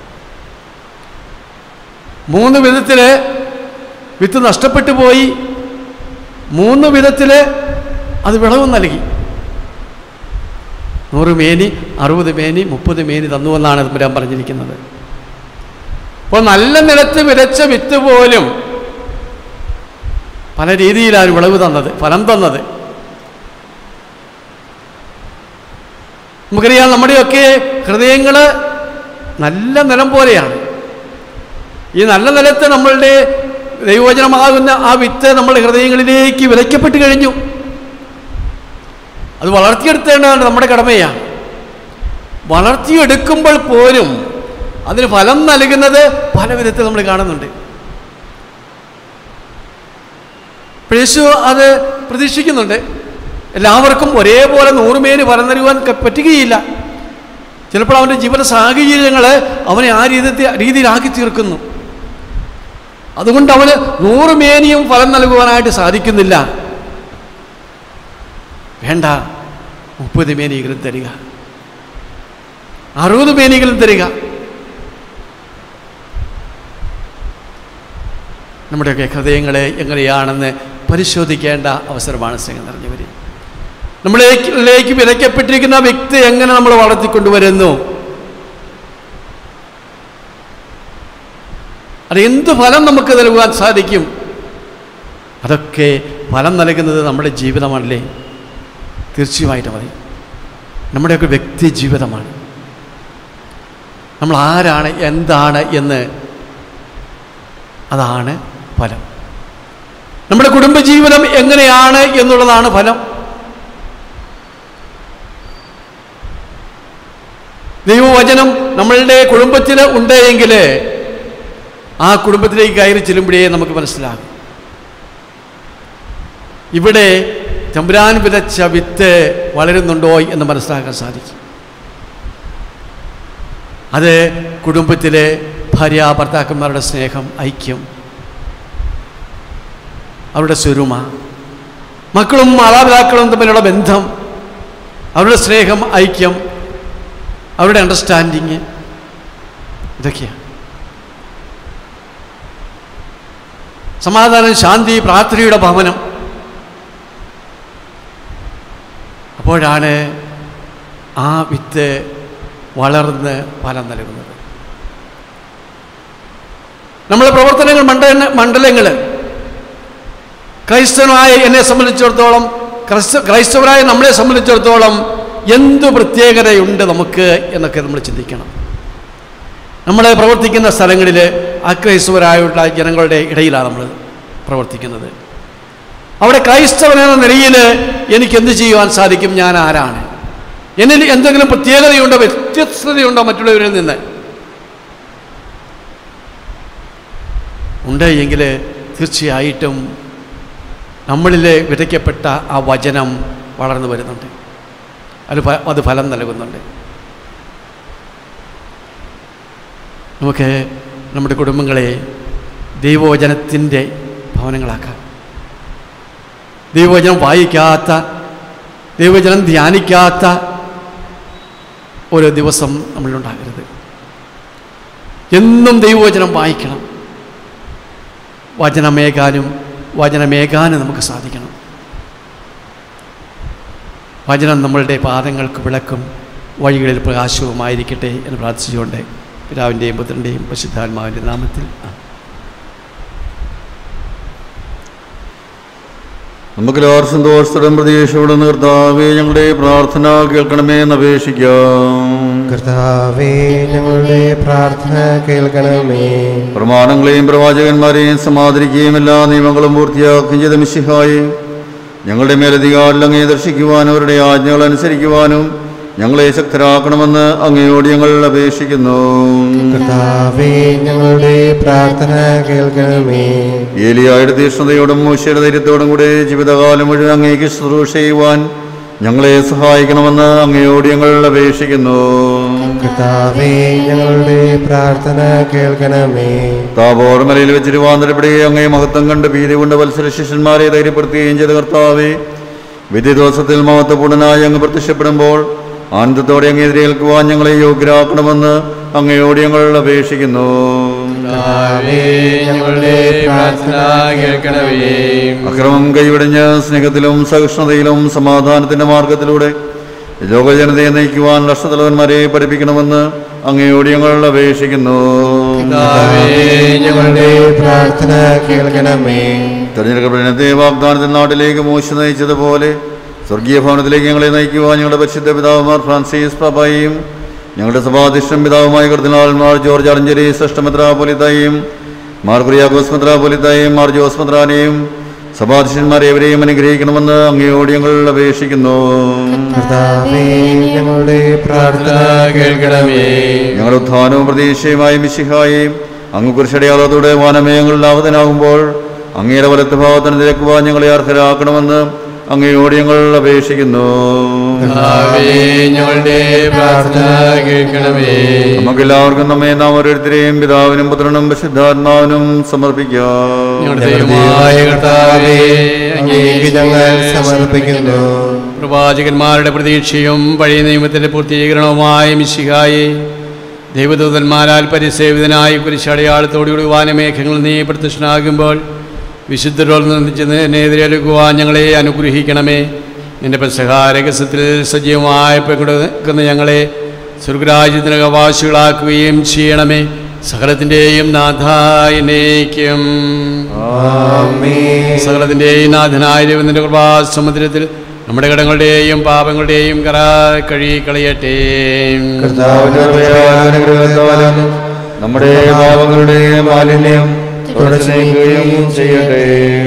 മൂന്ന് വിധത്തിൽ വിത്ത് നഷ്ടപ്പെട്ടു പോയി മൂന്ന് വിധത്തിൽ അത് വിളവ് നൽകി നൂറ് മേനി അറുപത് മേനി മുപ്പത് മേനി തന്നുവെന്നാണ് തമ്പുരാൻ പറഞ്ഞിരിക്കുന്നത് അപ്പോൾ നല്ല നിലത്ത് വിതച്ച വിത്ത് പോലും പല രീതിയിലാണ് വിളവ് തന്നത് ഫലം തന്നത് നമുക്കറിയാം നമ്മുടെയൊക്കെ ഹൃദയങ്ങൾ നല്ല നിലം പോലെയാണ് ഈ നല്ല നിലത്ത് നമ്മളുടെ ദൈവവചനമാകുന്ന ആ വിത്ത് നമ്മുടെ ഹൃദയങ്ങളിലേക്ക് വിതയ്ക്കപ്പെട്ട് കഴിഞ്ഞു അത് വളർത്തിയെടുത്തേണ്ടതാണ് നമ്മുടെ കടമയാണ് വളർത്തിയെടുക്കുമ്പോൾ പോലും അതിന് ഫലം നൽകുന്നത് പല വിധത്തിൽ നമ്മൾ കാണുന്നുണ്ട് യേശു അത് പ്രതീക്ഷിക്കുന്നുണ്ട് എല്ലാവർക്കും ഒരേപോലെ നൂറുമേന് ഫലം നൽകുവാൻ ക- പറ്റുകയില്ല ചിലപ്പോൾ അവൻ്റെ ജീവിത സാഹചര്യങ്ങൾ അവനെ ആ രീതി രീതിയിലാക്കി തീർക്കുന്നു അതുകൊണ്ട് അവന് നൂറ് മേനിയും ഫലം നൽകുവാനായിട്ട് സാധിക്കുന്നില്ല വേണ്ട മുപ്പത് മേനികളും തരിക അറുപത് മേനികളും തരിക നമ്മുടെയൊക്കെ ഹൃദയങ്ങളെ എങ്ങനെയാണെന്ന് പരിശോധിക്കേണ്ട അവസരമാണ് സ്നേഹം നിറഞ്ഞവർ നമ്മളിലേക്ക് വിതയ്ക്കപ്പെട്ടിരിക്കുന്ന വ്യക്തി എങ്ങനെ നമ്മൾ വളർത്തിക്കൊണ്ടുവരുന്നു അത് എന്ത് ഫലം നമുക്ക് നൽകുവാൻ സാധിക്കും അതൊക്കെ ഫലം നൽകുന്നത് നമ്മുടെ ജീവിതമാണല്ലേ തീർച്ചയായിട്ടും മതി നമ്മുടെയൊക്കെ വ്യക്തി ജീവിതമാണ് നമ്മൾ ആരാണ് എന്താണ് എന്ന് അതാണ് ഫലം നമ്മുടെ കുടുംബജീവിതം എങ്ങനെയാണ് എന്നുള്ളതാണ് ഫലം ദൈവവചനം നമ്മളുടെ കുടുംബത്തിൽ ഉണ്ട് എങ്കിൽ ആ കുടുംബത്തിലേക്ക് കയറി ചെല്ലുമ്പോഴേ നമുക്ക് മനസ്സിലാകും ഇവിടെ തമ്പുരാൻ വിതച്ച വിത്ത് വളരുന്നുണ്ടോ എന്ന് മനസ്സിലാക്കാൻ സാധിക്കും അത് കുടുംബത്തിലെ ഭാര്യ ഭർത്താക്കന്മാരുടെ സ്നേഹം ഐക്യം അവരുടെ സ്വരുമ മക്കളും മാതാപിതാക്കളും തമ്മിലുള്ള ബന്ധം അവരുടെ സ്നേഹം ഐക്യം അവരുടെ അണ്ടർസ്റ്റാൻഡിങ് ഇതൊക്കെയാണ് സമാധാനം ശാന്തി പ്രാർത്ഥനയുടെ ഭവനം അപ്പോഴാണ് ആ വിത്ത് വളർന്ന് ഫലം നൽകുന്നത് നമ്മളെ പ്രവർത്തനങ്ങൾ മണ്ഡല മണ്ഡലങ്ങൾ ക്രൈസ്തവനായ എന്നെ സംബന്ധിച്ചിടത്തോളം ക്രൈസ്ത ക്രൈസ്തവരായ നമ്മളെ സംബന്ധിച്ചിടത്തോളം എന്തു പ്രത്യേകതയുണ്ട് നമുക്ക് എന്നൊക്കെ നമ്മൾ ചിന്തിക്കണം നമ്മൾ പ്രവർത്തിക്കുന്ന സ്ഥലങ്ങളിൽ അക്രൈസ്തവരായുള്ള ജനങ്ങളുടെ ഇടയിലാണ് നമ്മൾ പ്രവർത്തിക്കുന്നത് അവിടെ ക്രൈസ്തവൻ എന്ന നിലയിൽ എനിക്ക് എന്ത് ചെയ്യുവാൻ സാധിക്കും ഞാൻ ആരാണ് എന്നിൽ എന്തെങ്കിലും പ്രത്യേകതയുണ്ടോ വ്യത്യസ്തതയുണ്ടോ മറ്റുള്ളവരിൽ നിന്ന് ഉണ്ട് എങ്കിൽ തീർച്ചയായിട്ടും നമ്മളിൽ വിതയ്ക്കപ്പെട്ട ആ വചനം വളർന്നു വരുന്നുണ്ട് അത് ഫ- അത് ഫലം നൽകുന്നുണ്ട് നമുക്ക് നമ്മുടെ കുടുംബങ്ങളെ ദൈവവചനത്തിൻ്റെ ഭവനങ്ങളാക്കാം ദൈവവചനം വായിക്കാത്ത ദൈവവചനം ധ്യാനിക്കാത്ത ഓരോ ദിവസം നമ്മളിലുണ്ടാകരുത് എന്നും ദൈവവചനം വായിക്കണം വചനമേകാനും വചനമേകാനും നമുക്ക് സാധിക്കണം വചനം നമ്മളുടെ പാദങ്ങൾക്ക് വിളക്കും വഴികളിൽ പ്രകാശവുമായിരിക്കട്ടെ എന്ന് പ്രാർത്ഥിച്ചുകൊണ്ട് പിതാവിൻ്റെയും പുത്രൻ്റെയും പശുദ്ധാത്മാവിൻ്റെ നാമത്തിൽ ആ നമുക്ക് എല്ലാവരും സന്തോഷത്തോടും പ്രതീക്ഷയോടെ നിർത്താവേ ഞങ്ങളുടെ പ്രാർത്ഥന കേൾക്കണമേ എന്ന് അപേക്ഷിക്കാം കർത്താവേ ഞങ്ങളുടെ പ്രാർത്ഥന കേൾക്കണമേ പ്രമാണങ്ങളെയും പ്രവാചകന്മാരെയും സമാദരിക്കുകയും എല്ലാ നിയമങ്ങളും പൂർത്തിയാക്കുകയും ചെയ്ത മിശിഹായി ഞങ്ങളുടെ മേലധികാരിൽ അങ്ങേ ദർശിക്കുവാനും അവരുടെ ആജ്ഞകൾ അനുസരിക്കുവാനും ഞങ്ങളെ ശക്തരാക്കണമെന്ന് അങ്ങയോട് ഞങ്ങൾ അപേക്ഷിക്കുന്നു കർത്താവേ ഞങ്ങളുടെ പ്രാർത്ഥന കേൾക്കണമേ ഏലിയായുടെ തീഷ്ണതയോടും മൂശയുടെ ധൈര്യത്തോടും കൂടെ ജീവിതകാലം മുഴുവൻ അങ്ങേക്ക് ശുശ്രൂഷ ചെയ്യുവാൻ ഞങ്ങളെ സഹായിക്കണമെന്ന് അങ്ങയോട് ഞങ്ങൾ അപേക്ഷിക്കുന്നു കർത്താവേ ഞങ്ങളുടെ പ്രാർത്ഥന കേൾക്കണമേ താപോർ മലയിൽ വെച്ച് രൂപാന്തരപ്പെടുകയും അങ്ങേ മഹത്വം കണ്ട് ഭീതി കൊണ്ട് വത്സര ശിഷ്യന്മാരെ ധൈര്യപ്പെടുത്തുകയും ചെയ്ത കർത്താവേ വിധി ദിവസത്തിൽ മഹത്വപൂർണനായി അങ്ങ് പ്രത്യക്ഷപ്പെടുമ്പോൾ ആനന്ദത്തോടെ അങ്ങ് എതിരേൽക്കുവാൻ ഞങ്ങളെ യോഗ്യരാക്കണമെന്ന് അങ്ങയോട് ഞങ്ങൾ അപേക്ഷിക്കുന്നു കർത്താവേ, ഞങ്ങളുടെ പ്രാർത്ഥന കേൾക്കണമേ അക്രമം കൈവിടിഞ്ഞ് സ്നേഹത്തിലും സഹിഷ്ണുതയിലും സമാധാനത്തിന്റെ മാർഗത്തിലൂടെ ലോകജനതയെ നയിക്കുവാൻ രാഷ്ട്രതലവന്മാരെ പഠിപ്പിക്കണമെന്ന് അങ്ങയോട് ഞങ്ങൾ അപേക്ഷിക്കുന്നു കർത്താവേ, ഞങ്ങളുടെ പ്രാർത്ഥന കേൾക്കണമേ തെരഞ്ഞെടുക്കപ്പെടുന്ന വാഗ്ദാനത്തിൽ നാട്ടിലേക്ക് മോശം നയിച്ചതുപോലെ സ്വർഗീയ ഭവനത്തിലേക്ക് ഞങ്ങളെ നയിക്കുവാൻ ഞങ്ങളുടെ പരിശുദ്ധ പിതാവുമാർ ഫ്രാൻസിസ് പാപ്പായും ഞങ്ങളുടെ സഭാധിഷ്ഠം പിതാവുമായ കർദിനാൾമാർ ജോർജ് അറഞ്ചേരി സഷ്ടമെത്രാപൊലിത്തായും മാർ കുറിയാക്കോസ് മെത്രാപൊലിത്തായും മാർ ജോസ് മെത്രാനെയും സഭാധിഷ്യന്മാരെ എവരെയും അനുഗ്രഹിക്കണമെന്ന് അങ്ങയോട് ഞങ്ങൾ അപേക്ഷിക്കുന്നു കർത്താവേ ഞങ്ങളുടെ പ്രാർത്ഥന കേൾക്കണമേ ഞങ്ങളുടെ ഉത്ഥാനവും പ്രതീക്ഷയുമായി മിശിഹായും അങ്ങ് കുരിശടയാളത്തോടെ വാനമയങ്ങളിൽ ആവതനാകുമ്പോൾ അങ്ങയുടെ വലത്ത് ഭാവത്തിന് നിരക്കുവാൻ ഞങ്ങളെ അർഹരാക്കണമെന്ന് അങ്ങയോട് ഞങ്ങൾ അപേക്ഷിക്കുന്നു കർത്താവേ, ഞങ്ങളുടെ പ്രാർത്ഥന കേൾക്കണമേ നമുക്കെല്ലാവർക്കും നമ്മെ നാം ഓരോരുത്തരെയും പിതാവിനും പുത്രനും പരിശുദ്ധാത്മാവിനും സമർപ്പിക്കാം ഞങ്ങളുടെ ദൈവമായ കർത്താവേ അങ്ങേക്ക് ഞങ്ങൾ സമർപ്പിക്കുന്നു പ്രവാചകന്മാരുടെ പ്രതീക്ഷയും പഴയ നിയമത്തിന്റെ പൂർത്തീകരണവുമായ മിശിഹായെ ദൈവദൂതന്മാരാൽ പരിസേവിതനായി കുരിശടയാളത്തോടുകൂടി വാനമേഘങ്ങൾ നീ പ്രത്യക്ഷനാകുമ്പോൾ വിശുദ്ധരോട് നിന്നെതിരേൽക്കുവാൻ ഞങ്ങളെ അനുഗ്രഹിക്കണമേ നിന്റെ പ്രസഹാരകസത്തിൽ സജീവമായി പങ്കെടുക്കുന്ന ഞങ്ങളെ സ്വർഗരാജ്യത്തിന് അവകാശികളാക്കുകയും ചെയ്യണമേ സകലത്തിൻ്റെയും നാഥായനേക്കും സകലത്തിൻ്റെയും നാഥനായ ദൈവത്തിൻ്റെ കൃപാസമുദ്രത്തിൽ നമ്മുടെ കടങ്ങളുടെയും പാപങ്ങളുടെയും കറ കഴുകി കളയട്ടെ കർത്താവിന്റെ കൃപയാലും അനുഗ്രഹത്താലും നമ്മുടെ പാപങ്ങളുടെ മാലിന്യം തുടച്ചു നീക്കുകയും ചെയ്യട്ടെ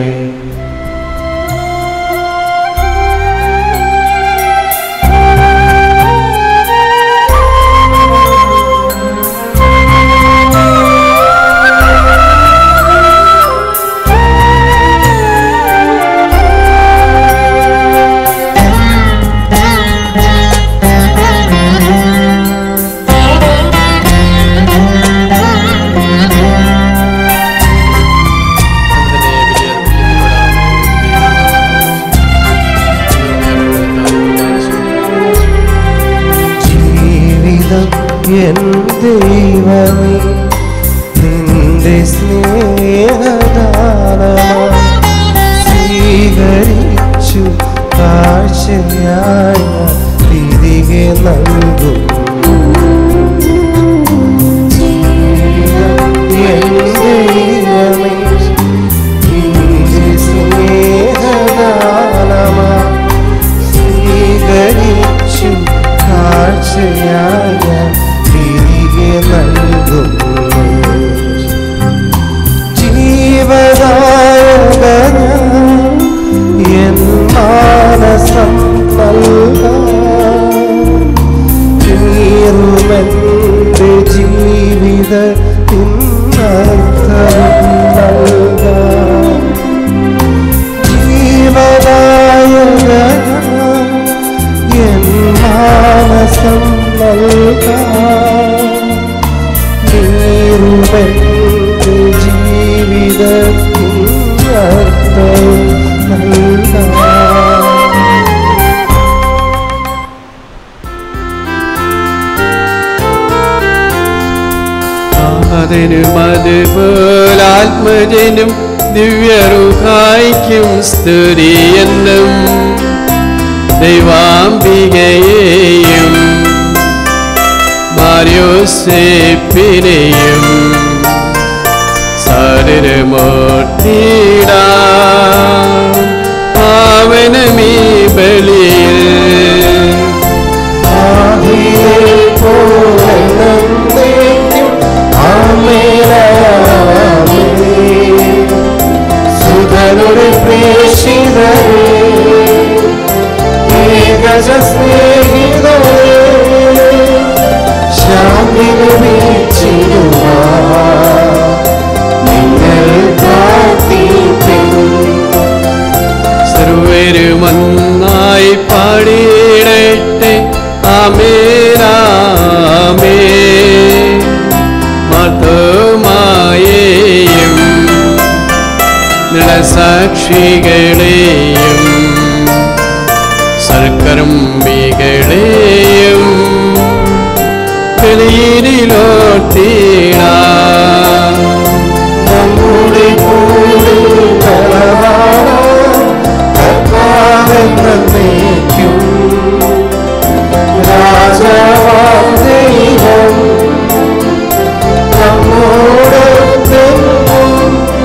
ജീവിതം എൻ ദൈവമേ നിന്റെ സ്നേഹദാനമായി സ്വീകരിച്ചു കാഴ്ചയായ തിരികെ നൽകും എൻ ദൈവമേ നിന്റെ സ്നേഹദാനമായി സ്വീകരിച്ചു കാഴ്ചയായ തിരികെ നൽകുന്നു ജീവദായകന എൻ മാനസം നൽകുമെന്റെ ജീവിത നൽകാം ജീവദായകന എൻ മാനസം നൽകാം നീറുമെന്റെ ജീവിതത്തിൻ അർത്ഥം നൽകാം അതിനും അതുപോലാത്മജനും ദിവ്യറുഹായിക്കും സ്തുതിയെന്നും ദൈവാംബികയെയും മാര്യോസേപ്പിനെയും സരമോട്ടിടാ പാവനമീ ബലിയിൽ ആദിയിൽ പോലെ നന്ദിക്കും ആമേനാമേ. സുതനുടെ പ്രേഷിതരേ ഏകജ സ്നേഹിതരേ ശാന്തി ലഭിച്ചിടുവാൻ നിങ്ങൾ പ്രാർത്ഥിക്കുന്നു സർവരുമൊന്നായി പാടി രക്തസാക്ഷികളെയും സർക്കർമ്മികളെയും വെളിയിലോട്ടീണ നമ്മുടെ കൂടെ കർത്താവെന്നേക്കും രാജാവാം ദൈവം നമ്മോടൊത്തെന്നും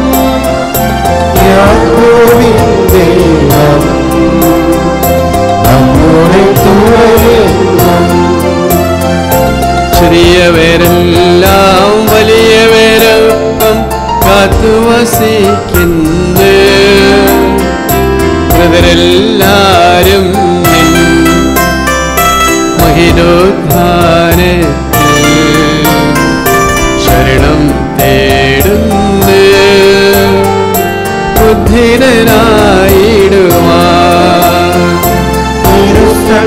യാക്കോബിൻ ദൈവം നമ്മുടെ തുണയെന്നും ചെറിയവരെല്ലാം വലിയവരൊപ്പം കാത്തുവസിക്കുന്നു മൃതരെല്ലാരും നിൻ മഹിരോദ്ധാനത്തിൽ ശരണം തേടുന്നു ബുദ്ധിരനായിടുവാൻ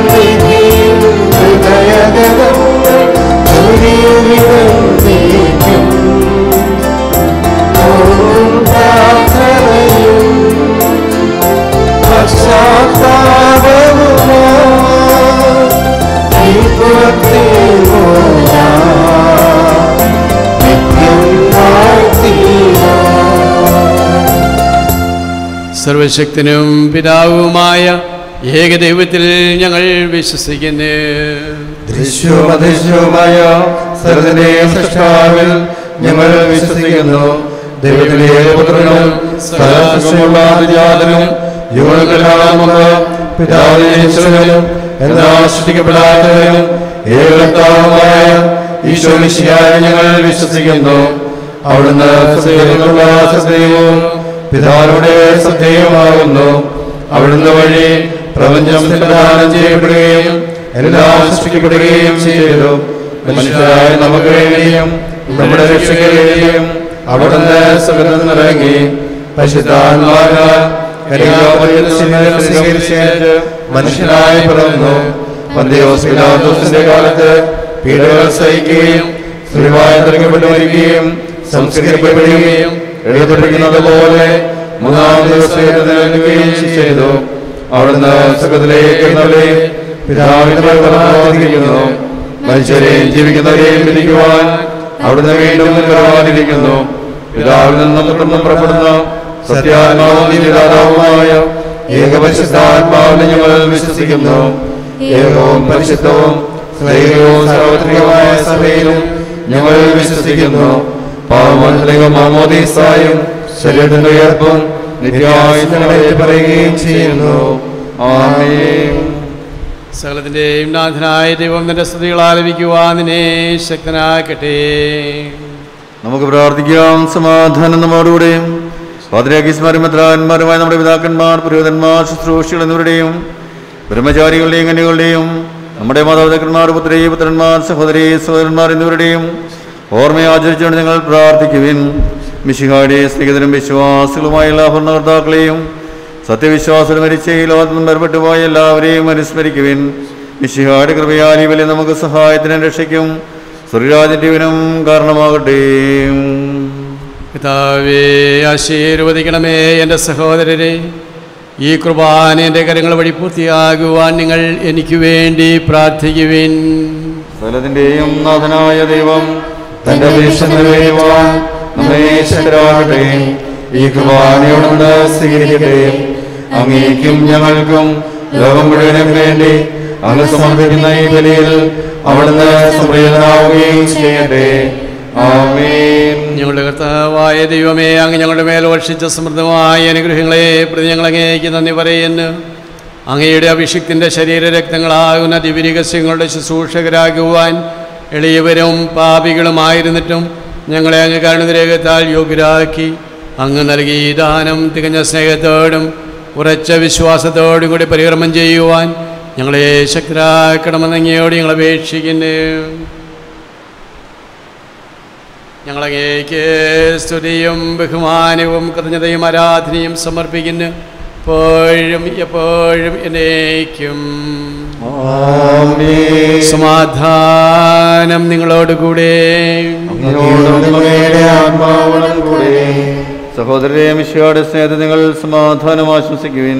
സർവശക്തനും പിതാവുമായ ഏകദൈവത്തിൽ ഞങ്ങൾ വിശ്വസിക്കുന്നു ദൃശ്യവും അദൃശ്യവുമായ സർവ്വതിന്റെയും സൃഷ്ടാവിൽ ഞങ്ങൾ വിശ്വസിക്കുന്നു ദൈവത്തിലെ പുത്രനും സകലസുഖമുള്ള അതിജാതനും യുവങ്ങളെല്ലാം മുമ്പ് പിതാവിനും എല്ലാ സൃഷ്ടിക്കപ്പെടാത്തവരും ഏകത്താവുമായ ഈശോമിശിയായ ഞങ്ങൾ വിശ്വസിക്കുന്നു അവിടുന്ന് സത്യത്തിലുള്ള സത്യവും പിതാവിയുടെ സത്യവുമാകുന്നു അവിടുന്ന് വഴി പ്രപഞ്ചം പ്രദാനം ചെയ്യപ്പെടുകയും എല്ലാം സൃഷ്ടിക്കപ്പെടുകയും ചെയ്തു മനുഷ്യരായ നമുക്ക് വേണ്ടിയും നമ്മുടെ രക്ഷയ്ക്ക് വേണ്ടിയും അവിടുന്ന് സുഗന്ധം നിറങ്ങി പരിശുദ്ധാത്മാവിനാൽ കന്യാകുമാരിയിൽ സ്വീകരിച്ച് മനുഷ്യനായി പിറന്നു പന്തയോസ് പിലാത്തോസിന്റെ കാലത്ത് പീഡകൾ സഹിക്കുകയും സ്ത്രീവായി തിരക്കപ്പെട്ടു വരികയും സംസ്കരിക്കപ്പെടുകയും എഴുതപ്പെട്ടിരിക്കുന്നത് പോലെ മൂന്നാം ദിവസം എഴുന്നേൽക്കുകയും ചെയ്തു അവിടുന്ന് സുഖത്തിലേക്ക് എഴുന്നള്ളി പിതാവിന്റെ പ്രവർത്തിക്കുന്നു മനുഷ്യരെയും ജീവിക്കുന്നവരെയും വിധിക്കുവാൻ അവിടുന്ന് വീണ്ടും വരാനിരിക്കുന്നു പിതാവിൽ നിന്നും തുടർന്ന് പുറപ്പെടുന്ന സത്യാത്മാവും ജീവിതാതാവുമായ ഏകപരിശുദ്ധാത്മാവിനെ ഞങ്ങൾ വിശ്വസിക്കുന്നു ഏകവും പരിശുദ്ധവും സ്നേഹവും സാർവത്രികമായ സഭയിലും ഞങ്ങൾ വിശ്വസിക്കുന്നു പാവമണ്ഡലികം മാമോദീസായും ശരീരത്തിന്റെ ഉയർപ്പും നിത്യായി ഞങ്ങളെ പറയുകയും ചെയ്യുന്നു ആമേൻ സകലത്തിൻ്റെയും നാഥനായ ദൈവം നിന്റെ സ്തുതികൾ ആലപിക്കുവാൻ നിന്നെ ശക്തനാക്കട്ടെ നമുക്ക് പ്രാർത്ഥിക്കാം സമാധാനം നമ്മോടുകൂടെയും പാതിരാക്കീസ്മാരും മെത്രാന്മാരുമായ നമ്മുടെ പിതാക്കന്മാർ പുരോഹിതന്മാർ ശുശ്രൂഷികൾ എന്നിവരുടെയും ബ്രഹ്മചാരികളുടെയും കന്യകളുടെയും നമ്മുടെ മാതാപിതാക്കന്മാർ പുത്രി പുത്രന്മാർ സഹോദരി സഹോദരന്മാർ എന്നിവരുടെയും ഓർമ്മയെ ആചരിച്ചുകൊണ്ട് നിങ്ങൾ പ്രാർത്ഥിക്കുവിൻ മിശിഹായുടെ സ്നേഹിതരും വിശ്വാസികളുമായ എല്ലാ ഭരണകർത്താക്കളെയും സത്യവിശ്വാസം മരിച്ച ഈ ലോകത്ത് നിന്നും വേർപെട്ടു പോയ എല്ലാവരെയും അനുസ്മരിക്കുവിൻ മിശിഹായുടെ കൃപയാൽ ഈ വലിയ നമുക്ക് സഹായത്തിനും രക്ഷയ്ക്കും സ്വർഗരാജീവനും കാരണമാകട്ടെ പിതാവേ ആശീർവദിക്കണമേ എൻ്റെ സഹോദരരെ ഈ കുർബാന എൻ്റെ കരങ്ങൾ വഴി പൂർത്തിയാകുവാൻ നിങ്ങൾ എനിക്ക് വേണ്ടി പ്രാർത്ഥിക്കുവിൻ സകലത്തിന്റെയും നാഥനായ ദൈവം തന്റെ അപേക്ഷ നിറവേറ്റുവാൻ നമ്മെ ശക്തരാകട്ടെ ഈ കുർബാനയോടുണ്ട് സ്വീകരിക്കട്ടെ അങ്ങേക്കും ഞങ്ങൾക്കും ലോകം മുഴുവനും വേണ്ടി അങ്ങ് സമർപ്പിക്കുന്ന ഈ ബലിയിൽ അവിടുന്ന് സംപ്രീതനാവുകയും ചെയ്യട്ടെ ആമേൻ ഞങ്ങളുടെ കർത്താവായ ദൈവമേ അങ്ങ് ഞങ്ങളുടെ മേൽ വർഷിച്ച സമൃദ്ധമായ അനുഗ്രഹങ്ങളെ പ്രതി ഞങ്ങൾ അങ്ങേക്ക് നന്ദി പറയുന്നു അങ്ങയുടെ അഭിഷിക്തിൻ്റെ ശരീരരക്തങ്ങളാകുന്ന ദിവ്യരഹസ്യങ്ങളുടെ ശുശ്രൂഷകരാകുവാൻ എളിയവരും പാപികളുമായിരുന്നിട്ടും ഞങ്ങളെ അങ്ങ് കാരണരേഖത്താൽ യോഗ്യരാക്കി അങ്ങ് നൽകി ഈ ദാനം തികഞ്ഞ സ്നേഹത്തോടും ഉറച്ച വിശ്വാസത്തോടും കൂടി പരികർമ്മം ചെയ്യുവാൻ ഞങ്ങളെ ശക്തരാക്കണമെന്ന് അങ്ങയോട് ഞങ്ങൾ അപേക്ഷിക്കുന്നു ഞങ്ങളങ്ങേക്ക് സ്തുതിയും ബഹുമാനവും കൃതജ്ഞതയും ആരാധനയും സമർപ്പിക്കുന്നു എപ്പോഴും എപ്പോഴും എന്നേക്കും ആമേൻ സമാധാനം നിങ്ങളോടുകൂടെ അങ്ങയോടും അങ്ങയുടെ ആത്മാവോടും കൂടെ സഹോദരരെ മിശിയുടെ സ്നേഹത്തിൽ നിങ്ങൾ സമാധാനം ആശംസിക്കുവിൻ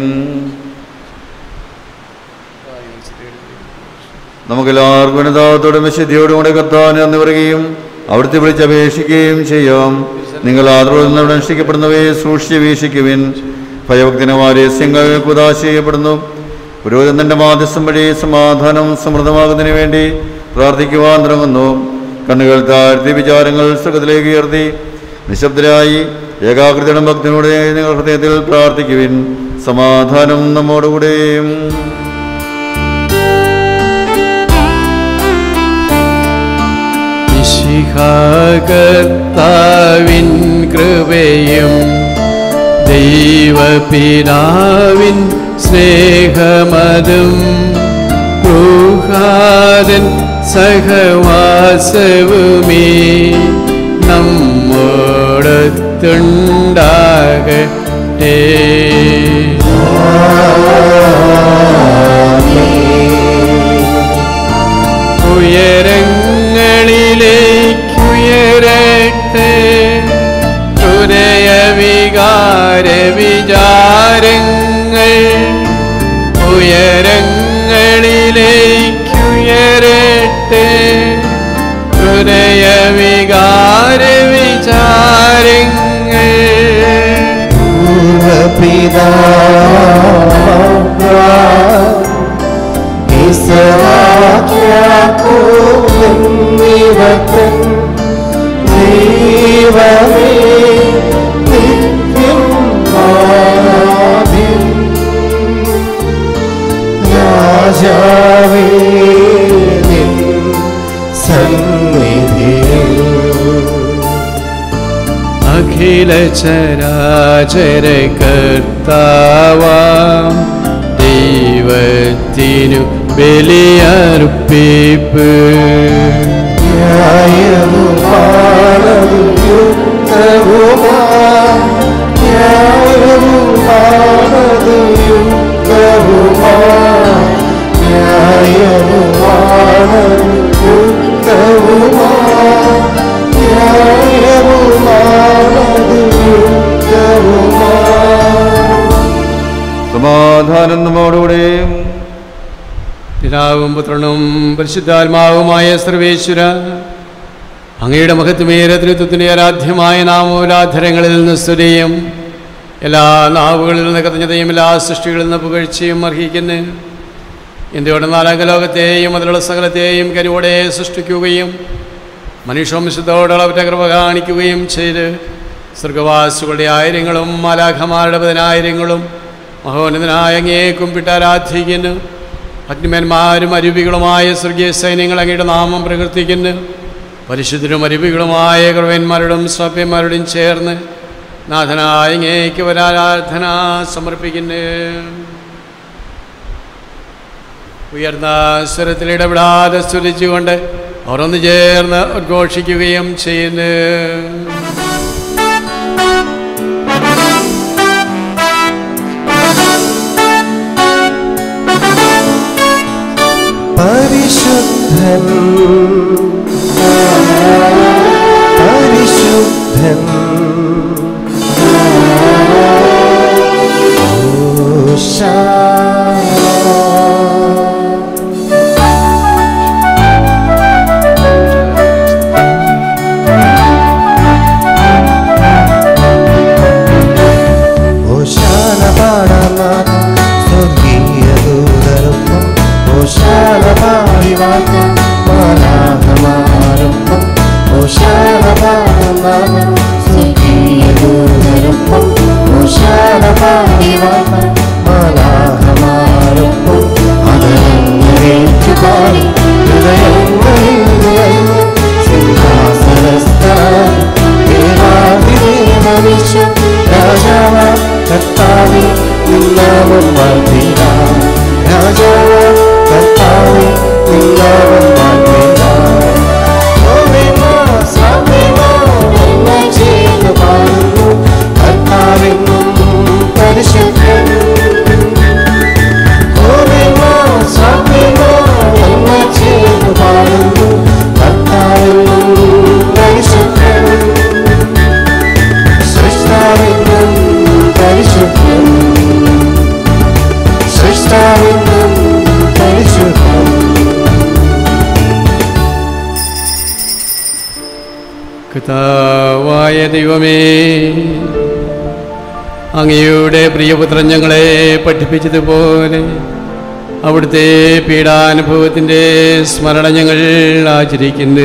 നമുക്കെല്ലാവർക്കും വനിതാവത്തോടും വിശുദ്ധിയോടും കൂടെ കർത്താൻ എന്ന് പറയുകയും അവിടുത്തെ വിളിച്ചപേക്ഷിക്കുകയും ചെയ്യാം നിങ്ങൾ ആദരവ് നിന്നവിടെ അനുഷ്ഠിക്കപ്പെടുന്നവയെ സൂക്ഷിച്ച് വീക്ഷിക്കുവിൻ ഭയഭക്തിനമായ രഹസ്യങ്ങൾ കുതാശ ചെയ്യപ്പെടുന്നു പുരോഹിതന്റെ മാധ്യസ്ഥം വഴി സമാധാനം സമൃദ്ധമാകുന്നതിന് വേണ്ടി പ്രാർത്ഥിക്കുവാൻ തുടങ്ങുന്നു കണ്ണുകൾ താഴ്ത്തി വിചാരങ്ങൾ സുഖത്തിലേക്ക് ഉയർത്തി നിശബ്ദരായി ഏകാഗ്രതയുടെ ഭക്തിനോടെ നിങ്ങൾ ഹൃദയത്തിൽ പ്രാർത്ഥിക്കുവിൻ സമാധാനം നമ്മോടുകൂടെയും കർത്താവിൻ കൃപയും ദൈവപിതാവിൻ സ്നേഹമതും ൂഹാരൻ സഹവാസവുമേ നമ്മോടത്തുണ്ടാകട്ടെ ഉയരങ്ങളിലേക്കുയരട്ടെ ഹൃദയവികാര വിചാരങ്ങൾ ഉയരങ്ങളിലേക്കുയരട്ടെ ഹൃദയവികാര വിചാരങ്ങൾ ദൈവമേ നിത്യം ആരാധ്യൻ രാജാവേ നിൻ സന്നിധിയിൽ അഖില ചരാചര കർത്താവാം ദൈവത്തിനു ബലിയർപ്പിപ്പ് സമാധാനം നമ്മോടുകൂടെയും പിതാവും പുത്രനും പരിശുദ്ധാത്മാവുമായ സർവേശ്വര അങ്ങയുടെ മഹത്വമേറെ തൃത്വത്തിൻ്റെ ആരാധ്യമായ നാമോലാധരങ്ങളിൽ നിന്ന് സ്തുതിയും എല്ലാ നാവുകളിൽ നിന്ന് കഥഞ്ഞതയും എല്ലാ സൃഷ്ടികളിൽ നിന്ന് പുകഴ്ചയും അർഹിക്കുന്നു ഇന്ത്യയുടെ നാലാംഗ ലോകത്തെയും അതിലുള്ള സകലത്തെയും കരുവോടെ സൃഷ്ടിക്കുകയും മനുഷ്യവംശത്തോടുള്ള കൃപ കാണിക്കുകയും ചെയ്ത് സ്വർഗവാസികളുടെ ആയിരങ്ങളും മാലാഖമാരുടെ പതിനായിരങ്ങളും മഹോന്നതനായ അങ്ങേ കുമ്പിട്ട് ആരാധിക്കുന്നു അഗ്നിമന്മാരും അരുവികളുമായ സ്വർഗീയ സൈന്യങ്ങൾ അങ്ങയുടെ നാമം പ്രകീർത്തിക്കുന്നു പരിശുദ്ധരും അരുവികളുമായ കൃപന്മാരോടും സഭ്യന്മാരോടും ചേർന്ന് നാഥനായ അങ്ങേക്ക് ഒരാരാധന സമർപ്പിക്കുന്നു ഉയർന്ന സ്വരത്തിൽ ഇടപെടാതെ സ്തുതിച്ചുകൊണ്ട് അവർ ഒന്ന് ചേർന്ന് ഉദ്ഘോഷിക്കുകയും ചെയ്യുന്നു പരിശുദ്ധൻ പരിശുദ്ധൻ ഓശാന ഓശാന പാടാമ സ്വർഗീയ ദൂതരൊപ്പം ഓശാന പാടിവാക്ക മാലാഹമാരൊപ്പം ഓശാന പാടാമ സ്വർഗീയ ദൂതരൊപ്പം ഓശാന പാടിവാക്ക മാലാഹമാരൊപ്പം അതരങ്ങേറ്റു പാടി ഹൃദയങ്ങളിൽ നിറഞ്ഞ് സിംഹാസനസ്ഥനായി ദേവാദിദേവവിശ്വ രാജാവ കർത്താവേ നിന്നാമം വാഴ്ത്തിട രാജാവ കർത്താവേ നിന്നാമം വാഴ്ത്തിട ഓമേമാ സാമേമാ എന്ന ചേർന്ന് പാടുന്നു കർത്താവെന്നും പരിശുദ്ധൻ ഓമേമാ സാമേമാ എന്ന ചേർന്ന് പാടുന്നു കർത്താവെന്നും പരിശുദ്ധൻ സൃഷ്ടാവിൻ കഥാവായ ദൈവമേ അങ്ങയുടെ പ്രിയപുത്രൻ ഞങ്ങളെ പഠിപ്പിച്ചതുപോലെ അവിടുത്തെ പീഡാനുഭവത്തിൻ്റെ സ്മരണ ഞങ്ങൾ ആചരിക്കുന്നു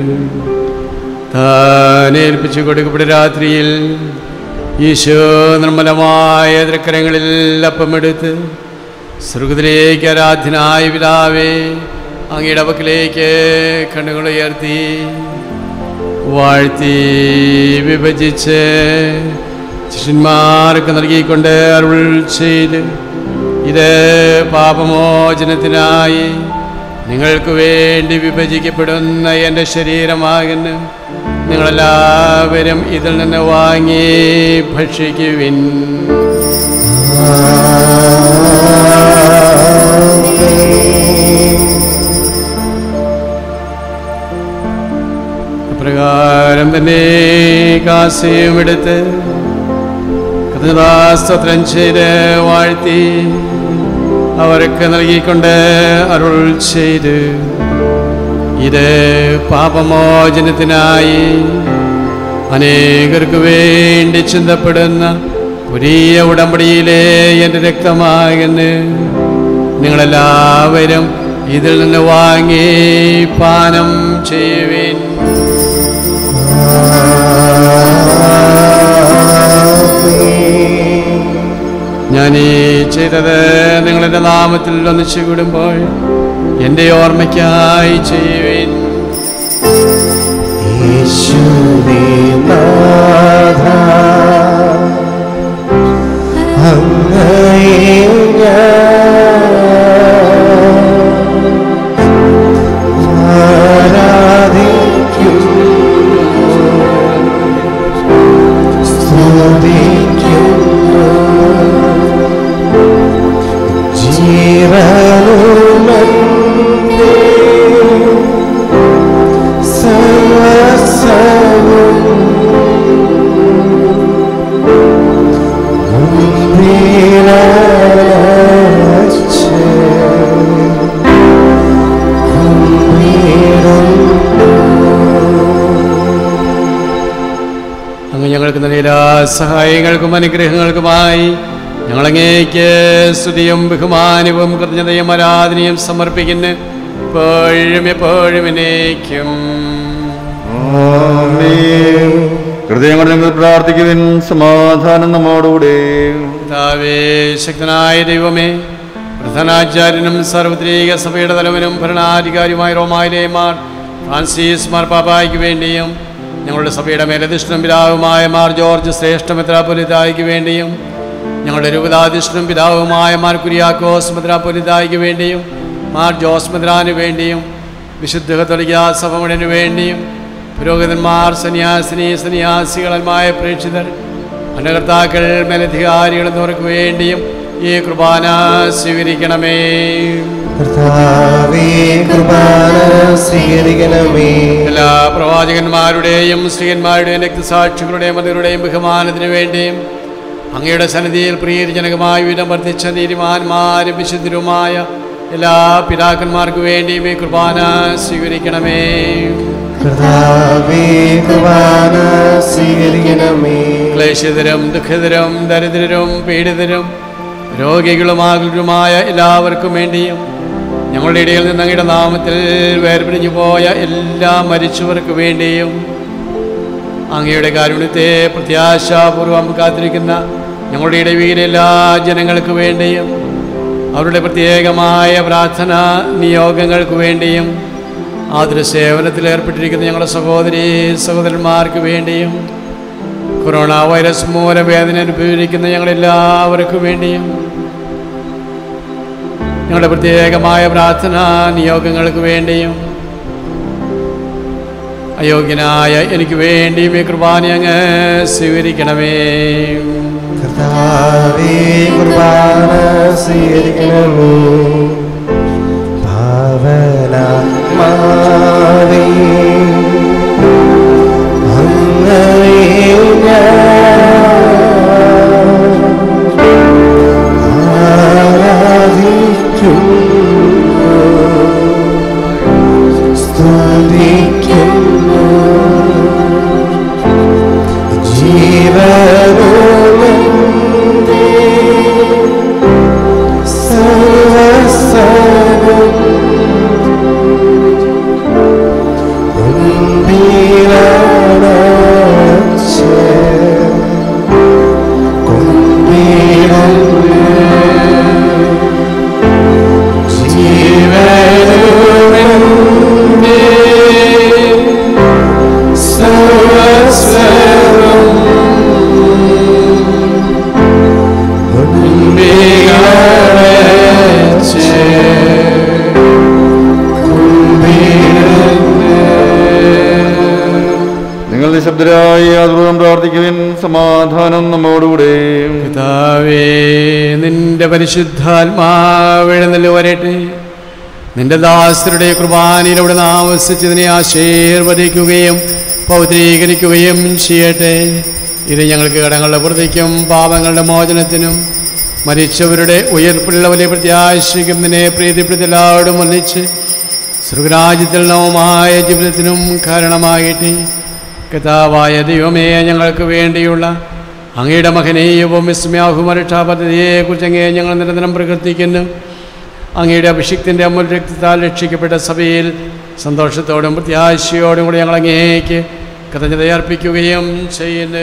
താനേൽപ്പിച്ചു കൊടുക്കപ്പെട്ട രാത്രിയിൽ ഈശോ നിർമ്മലമായ തൃക്കരങ്ങളിൽ അപ്പമെടുത്ത് സ്വർഗത്തിലേക്ക് ആരാധ്യനായ പിതാവേ അങ്ങയുടെ പക്കലേക്ക് കണ്ണുകൾ ഉയർത്തി വാഴ്ത്തി വിഭജിച്ച് ശിഷ്യന്മാർക്ക് നൽകിക്കൊണ്ട് അരുൾ ചെയ്ത് ഇത് പാപമോചനത്തിനായി നിങ്ങൾക്ക് വേണ്ടി വിഭജിക്കപ്പെടുന്ന എൻ്റെ ശരീരമാകുന്നു നിങ്ങളെല്ലാവരും ഇതിൽ നിന്ന് വാങ്ങി ഭക്ഷിക്കുവിൻ അപ്രകാരം തന്നെ കാശയും എടുത്ത് കൃതദാസ്തോത്രം ചെയ്ത് വാഴ്ത്തി അവർക്ക് നൽകിക്കൊണ്ട് അരുൾ ചെയ്ത് ഇത് പാപമോചനത്തിനായി അനേകർക്ക് വേണ്ടി ചിന്തപ്പെടുന്ന പുതിയ ഉടമ്പടിയിലെ എൻ്റെ രക്തമാകുന്നു നിങ്ങളെല്ലാവരും ഇതിൽ നിന്ന് വാങ്ങി പാനം ചെയ്യുവിൻ ഞാൻ ഈ ചെയ്തത് നിങ്ങളുടെ നാമത്തിൽ ഒന്നിച്ചു കൂടുമ്പോൾ എൻ്റെ ഓർമ്മയ്ക്കായി ചെയ്യുവിൻ യേശുവേ നാഥ അങ്ങയെ ഞാൻ ആരാധിക്കുന്നു സ്തുതിക്കുന്നു ജീവനുമേ സർവസവും മുൻപിലച്ച് അങ്ങ് ഞങ്ങൾക്ക് നൽകിയ എല്ലാ സഹായങ്ങൾക്കും അനുഗ്രഹങ്ങൾക്കുമായി ഞങ്ങളങ്ങേക്ക് സ്തുതിയും ബഹുമാനവും കൃതജ്ഞതയും ആരാധനയും സമർപ്പിക്കുന്നു എപ്പോഴും എപ്പോഴും എന്നേക്കും ആമേൻ. ഹൃദയങ്ങൾ നിങ്ങൾ പ്രാർത്ഥിക്കുവിൻ സമാധാനം നമ്മോടുകൂടെ കർത്താവേ ശക്തനായ ദൈവമേ പ്രധാനാചാര്യനും സാർവത്രിക സഭയുടെ തലവനും ഭരണാധികാരിയുമായ റോമായിലെ മാർ ഫ്രാൻസിസ് മാർ പാപ്പായ്ക്ക് വേണ്ടിയും ഞങ്ങളുടെ സഭയുടെ മേലധിഷ്ഠനും പിതാവുമായ മാർ ജോർജ് ശ്രേഷ്ഠ മെത്രാപൊലിതായ്ക്ക് വേണ്ടിയും ഞങ്ങളുടെ രൂപതാധിഷ്ഠനും പിതാവുമായ മാർ കുര്യാക്കോസ് മെത്രാപൊലിതായ്ക്ക് വേണ്ടിയും മാർ ജോസ് മെത്രാന് വേണ്ടിയും വിശുദ്ധ കത്തോലിക്ക സഭ മുഴുവന് വേണ്ടിയും പുരോഹിതന്മാർ സന്യാസിനി സന്യാസികളന്മായ പ്രേക്ഷിതർ ഭരണകർത്താക്കൾ മേലധികാരികൾ എന്നിവർക്ക് വേണ്ടിയും ഈ കുർബാന സ്വീകരിക്കണമേ കർത്താവേ കുർബാന സ്വീകരിക്കണമേ എല്ലാ പ്രവാചകന്മാരുടെയും സ്ത്രീയന്മാരുടെയും രക്തസാക്ഷികളുടെയും മതികളുടെയും ബഹുമാനത്തിന് വേണ്ടിയും അങ്ങയുടെ സന്നിധിയിൽ പ്രിയജനകമായ വിധം വർദ്ധിച്ച നീതിമാന്മാരും വിശുദ്ധരുമായ എല്ലാ പിതാക്കന്മാർക്ക് വേണ്ടിയും ഈ കുർബാന സ്വീകരിക്കണമേ കർത്താവേ കുർബാന സ്വീകരിക്കണമേ ക്ലേശിതരും ദുഃഖിതരും ദരിദ്രരും പീഡിതരും രോഗികളുമാകുലരുമായ എല്ലാവർക്കും വേണ്ടിയും ഞങ്ങളുടെ ഇടയിൽ നിന്ന് അങ്ങയുടെ നാമത്തിൽ വേർപിരിഞ്ഞു പോയ എല്ലാ മരിച്ചവർക്ക് വേണ്ടിയും അങ്ങയുടെ കാരുണ്യത്തെ പ്രത്യാശാപൂർവം കാത്തിരിക്കുന്ന ഞങ്ങളുടെ ഇടവയിലെ എല്ലാ ജനങ്ങൾക്ക് വേണ്ടിയും അവരുടെ പ്രത്യേകമായ പ്രാർത്ഥന നിയോഗങ്ങൾക്ക് വേണ്ടിയും ആതുര സേവനത്തിൽ ഏർപ്പെട്ടിരിക്കുന്ന ഞങ്ങളുടെ സഹോദരി സഹോദരന്മാർക്ക് വേണ്ടിയും കൊറോണ വൈറസ് മൂലം വേദന അനുഭവിക്കുന്ന ഞങ്ങളെല്ലാവർക്കും വേണ്ടിയും ഞങ്ങളുടെ പ്രത്യേകമായ പ്രാർത്ഥന നിയോഗങ്ങൾക്ക് വേണ്ടിയും അയോഗ്യനായ എനിക്ക് വേണ്ടിയും ഈ കുർബാന അങ്ങ് സ്വീകരിക്കണമേ കർത്താവേ കുർബാന സ്വീകരിക്കണമേ ഭാവനാത്മാവേ അങ്ങയെ ഞാൻ ആരാധിക്കുന്നു സ്തുതിക്കുന്നു നിങ്ങൾ നിശബ്ദരായി അതും പ്രാർത്ഥിക്കുവിൻ സമാധാനം നമ്മോടുകൂടെ പിതാവേ നിന്റെ പരിശുദ്ധാത്മാവിഴുന്നല്ലോ വരട്ടെ നിന്റെ ദാസരുടെ കുർബാനയിലൂടെ ആവശ്യിച്ചതിനെ ആശീർവദിക്കുകയും പൗത്രീകരിക്കുകയും ചെയ്യട്ടെ ഇത് ഞങ്ങൾക്ക് കടങ്ങളുടെ പ്രതിക്കും പാപങ്ങളുടെ മോചനത്തിനും മരിച്ചവരുടെ ഉയർപ്പുള്ള വലിയ പ്രത്യാശയ്ക്കും നിന്നെ പ്രീതിപ്പെടുത്തലോടും ഒന്നിച്ച് സ്വർഗരാജ്യത്തിൽ നവമായ ജീവിതത്തിനും കാരണമായിട്ട് കഥാവായ ദൈവമേ ഞങ്ങൾക്ക് വേണ്ടിയുള്ള അങ്ങയുടെ മകനെയും വിസ്മ്യാഹുമരക്ഷാ പദ്ധതിയെക്കുറിച്ച് അങ്ങേ ഞങ്ങൾ നിരന്തരം പ്രകീർത്തിക്കുന്നു അങ്ങയുടെ അഭിഷിക്തിൻ്റെ അമൂൽ രക്തത്താൽ രക്ഷിക്കപ്പെട്ട സഭയിൽ സന്തോഷത്തോടും പ്രത്യാശയോടും കൂടി ഞങ്ങൾ അങ്ങേക്ക് കൃതജ്ഞത അർപ്പിക്കുകയും ചെയ്യുന്നു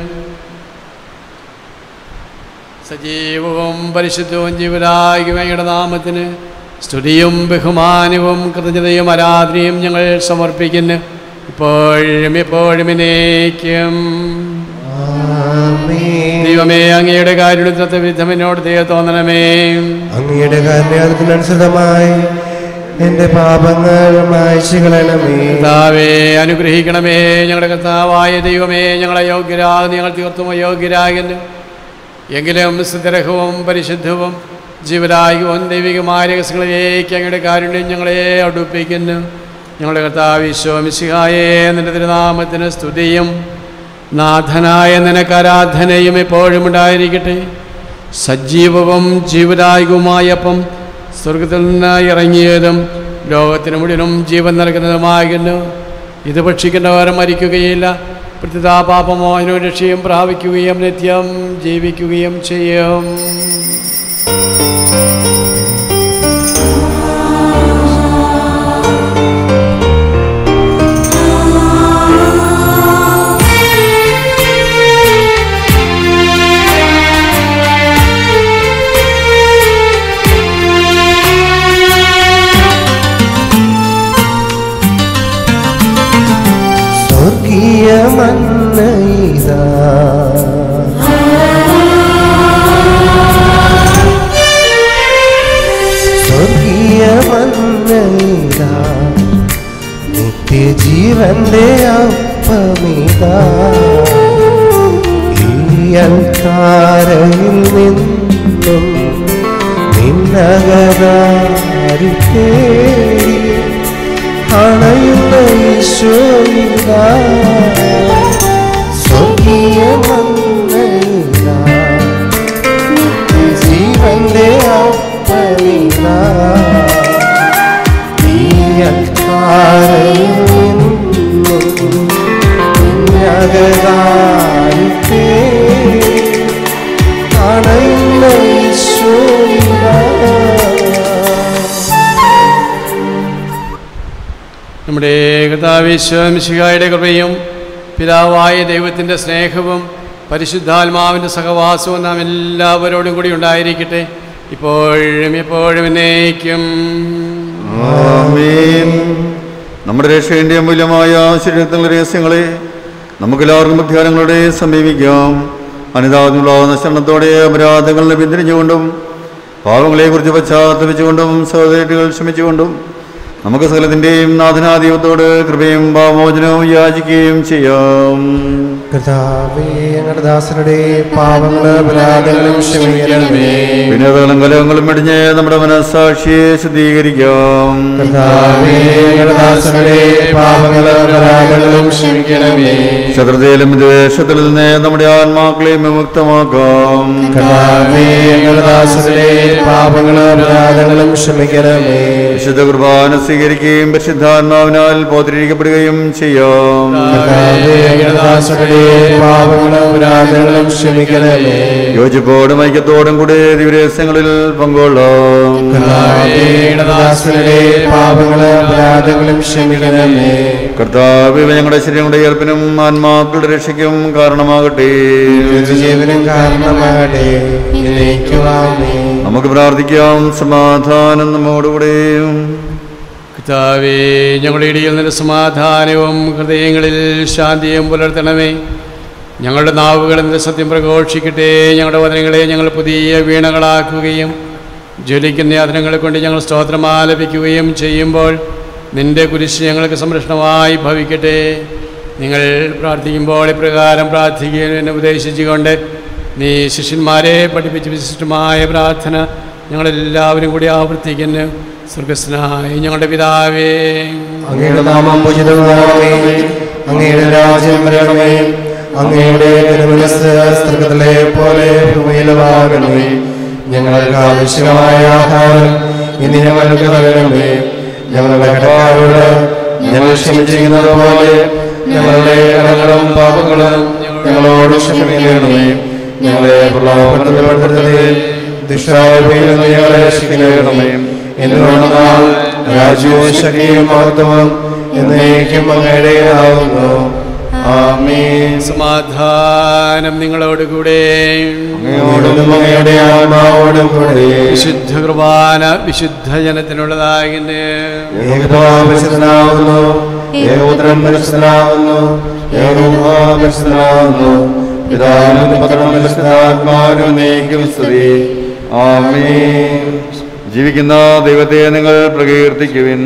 സജീവവും പരിശുദ്ധവും ജീവരായും അങ്ങയുടെ നാമത്തിന് സ്തുതിയും ബഹുമാനവും കൃതജ്ഞതയും ആരാധനയും ഞങ്ങൾ സമർപ്പിക്കുന്നു ഇപ്പോഴും എപ്പോഴും എന്നേക്കും ആമേൻ. ദൈവമേ അങ്ങയുടെ കാരുണ്യത്തെ വിധമിനോട് ദയ തോന്നണമേ അങ്ങയുടെ കാരണത്തിനനുസൃതമായി എന്റെ പാപങ്ങൾ മായ്ച്ചു കളയണമേ കർത്താവേ അനുഗ്രഹിക്കണമേ ഞങ്ങളുടെ കർത്താവായ ദൈവമേ ഞങ്ങളെ യോഗ്യരാകുന്നു ഞങ്ങൾ തീർത്തും അയോഗ്യരാകുന്നു എങ്കിലും സുദരഹവും പരിശുദ്ധവും ജീവരായകവും ദൈവികമായ രഹസ്യങ്ങളിലേക്ക് അങ്ങയുടെ കാരുണ്യം ഞങ്ങളെ അടുപ്പിക്കുന്നു ഞങ്ങളുടെ കർത്താവ് വിശ്വമിശിഹായേ നിന്റെ തിരുനാമത്തിന് സ്തുതിയും നാഥനായ നിനക്ക് ആരാധനയും എപ്പോഴും ഉണ്ടായിരിക്കട്ടെ സജീവവും ജീവദായകവുമായപ്പം സ്വർഗത്തിൽ നിന്ന് ഇറങ്ങിയതും ലോകത്തിന് മുഴുവനും ജീവൻ നൽകുന്നതുമാകുന്നു ഇത് ഭക്ഷിക്കുന്നവർ മരിക്കുകയില്ല പ്രത്യതാപാപമോ അതിനു രക്ഷയും പ്രാപിക്കുകയും നിത്യം ജീവിക്കുകയും ചെയ്യും സ്വർഗീയ മന്നയിതാ സ്വർഗീയ മന്നയിതാ നിത്യജീവന്റെ അപ്പമിതാ ഈ അൽക്കാരയിൽ നിന്നും നിന്നകരാരി തേടി അണയുന്ന ഈശോയിതാ സ്വർഗീയ മന്നയിതാ ജീവന്റെ അപ്പമിതാ ഈ അൽക്കാരയിൽ നിന്നും നിന്നകരാരി തേടി അണയുന്ന ഈശോയിതാ നമ്മുടെ കർത്താവിശ്വംശികായുടെ കൃപയും പിതാവായ ദൈവത്തിൻ്റെ സ്നേഹവും പരിശുദ്ധാത്മാവിൻ്റെ സഹവാസവും നാം എല്ലാവരോടും കൂടി ഉണ്ടായിരിക്കട്ടെ ഇപ്പോഴും എപ്പോഴും എന്നേക്കും ആമേൻ നമ്മുടെ രക്ഷയുടെ അമൂല്യമായ ശരീരത്തിലുള്ള രഹസ്യങ്ങളെ നമുക്കെല്ലാവർക്കും അധ്യാനങ്ങളുടെ സമീപിക്കാം അനിതാദിനുള്ള നശരണത്തോടെ അപരാധങ്ങളെ പിന്തിരിഞ്ഞുകൊണ്ടും പാവങ്ങളെക്കുറിച്ച് പശ്ചാത്തപിച്ചുകൊണ്ടും സഹോദരികൾ ക്ഷമിച്ചുകൊണ്ടും നമുക്ക് സകലത്തിൻ്റെയും നാഥനാദീപത്തോട് കൃപയും പാമോചനവും യാചിക്കുകയും ചെയ്യാം കർത്താവേ ഞങ്ങളുടെ ദാസരുടെ പാപങ്ങളും അപരാധങ്ങളും ക്ഷമിക്കണമേ വിനോദങ്ങളും കലഹങ്ങളും ഇടിഞ്ഞ് നമ്മുടെ മനസ്സാക്ഷിയെ ശുദ്ധീകരിക്കാം കർത്താവേ ഞങ്ങളുടെ ദാസരുടെ പാപങ്ങളും അപരാധങ്ങളും ക്ഷമിക്കണമേ ശത്രുതയിലും ദ്വേഷത്തിൽ നിന്ന് നമ്മുടെ ആത്മാക്കളെ വിമുക്തമാക്കാം കർത്താവേ ഞങ്ങളുടെ ദാസരുടെ പാപങ്ങളും അപരാധങ്ങളും ക്ഷമിക്കണമേ വിശുദ്ധ കുർബാന സ്വീകരിക്കുകയും പരിശുദ്ധാത്മാവിനാൽ പോത്തിരിക്കപ്പെടുകയും ചെയ്യാം കർത്താവേ ഞങ്ങളുടെ ദാസരുടെ പാപങ്ങളും അപരാധങ്ങളും ക്ഷമിക്കണമേ യോജിപ്പോടും ഐക്യത്തോടും കൂടി ദിവരഹസ്യങ്ങളിൽ പങ്കൊള്ളാം കർത്താവേ ഞങ്ങളുടെ ദാസരുടെ പാപങ്ങളും അപരാധങ്ങളും ക്ഷമിക്കണമേ കർത്താവ് ഇവ ഞങ്ങളുടെ ശരീരങ്ങളുടെ ഏർപ്പിനും ആത്മാക്കളുടെ രക്ഷയ്ക്കും കാരണമാകട്ടെ ജീവനും കാരണമാകട്ടെ എന്നേക്കുമാമേ നമുക്ക് പ്രാർത്ഥിക്കാം സമാധാനം നമ്മോടുകൂടെയും കർത്താവേ ഞങ്ങളുടെ ഇടയിൽ നിന്ന് സമാധാനവും ഹൃദയങ്ങളിൽ ശാന്തിയും പുലർത്തണമേ ഞങ്ങളുടെ നാവുകളിൽ നിന്ന് സത്യം പ്രഘോഷിക്കട്ടെ ഞങ്ങളുടെ വചനങ്ങളെ ഞങ്ങൾ പുതിയ വീണകളാക്കുകയും ജ്വലിക്കുന്ന യാതനങ്ങളെ കൊണ്ട് ഞങ്ങൾ സ്തോത്രം ആലപിക്കുകയും ചെയ്യുമ്പോൾ നിന്റെ കുരിശ് ഞങ്ങൾക്ക് സംരക്ഷണമായി ഭവിക്കട്ടെ നിങ്ങൾ പ്രാർത്ഥിക്കുമ്പോൾ ഇപ്രകാരം പ്രാർത്ഥിക്കുവാൻ ഉപദേശിച്ചുകൊണ്ട് നീ ശിഷ്യന്മാരെ പഠിപ്പിച്ച വിശിഷ്ടമായ പ്രാർത്ഥന ഞങ്ങളെല്ലാവരും കൂടി ആവർത്തിക്കുന്നു സ്വർഗസ്നായി ഞങ്ങളുടെ പിതാവേ അങ്ങയുടെ നാമം പൂജിതമാകണമേ അങ്ങയുടെ രാജ്യം വരണമേ അങ്ങയുടെ തിരുമനസ് സ്ത്രീകളെ പോലെ ഭൂമിയിലുമാകണമേ ഞങ്ങൾക്ക് ആവശ്യമായ ആഹാരം ഇനി ഞങ്ങൾക്ക് നൽകണമേ ഞങ്ങളുടെ കടക്കാരോട് ഞങ്ങൾ ക്ഷമിച്ചിരിക്കുന്നത് പോലെ ഞങ്ങളുടെ കടങ്ങളും പാപങ്ങളും ഞങ്ങളോട് ക്ഷമിക്കണമേ ഞങ്ങളെ പ്രലോഭനത്തിൽപ്പെടുത്തരുതേ ദുഷ്ടാവിൽ നിന്ന് ഞങ്ങളെ രക്ഷിക്കണമേ എന്നോട് രാജ്യവും ശക്തിയും മഹത്വവും എന്നേക്കും അങ്ങയുടെ ആവുന്നു ആമേൻ സമാധാനം നിങ്ങളോടുകൂടെ അങ്ങയോടും അങ്ങയുടെ ആത്മാവോടും കൂടെ വിശുദ്ധ കുർബാന വിശുദ്ധ ജനത്തിനുള്ളതാകുന്നു ഏകപാപരിശുദ്ധനാവുന്നു ഏകോത്തരം പരിശുദ്ധനാവുന്നു ഏകോപാ പരിശുദ്ധനാവുന്നു പിതാവിനും പുത്രനും പരിശുദ്ധാത്മാവിനും നയിക്കും സ്തുതി ആമേൻ ജീവിക്കുന്ന ദൈവത്തെ നിങ്ങൾ പ്രകീർത്തിക്കുവിൻ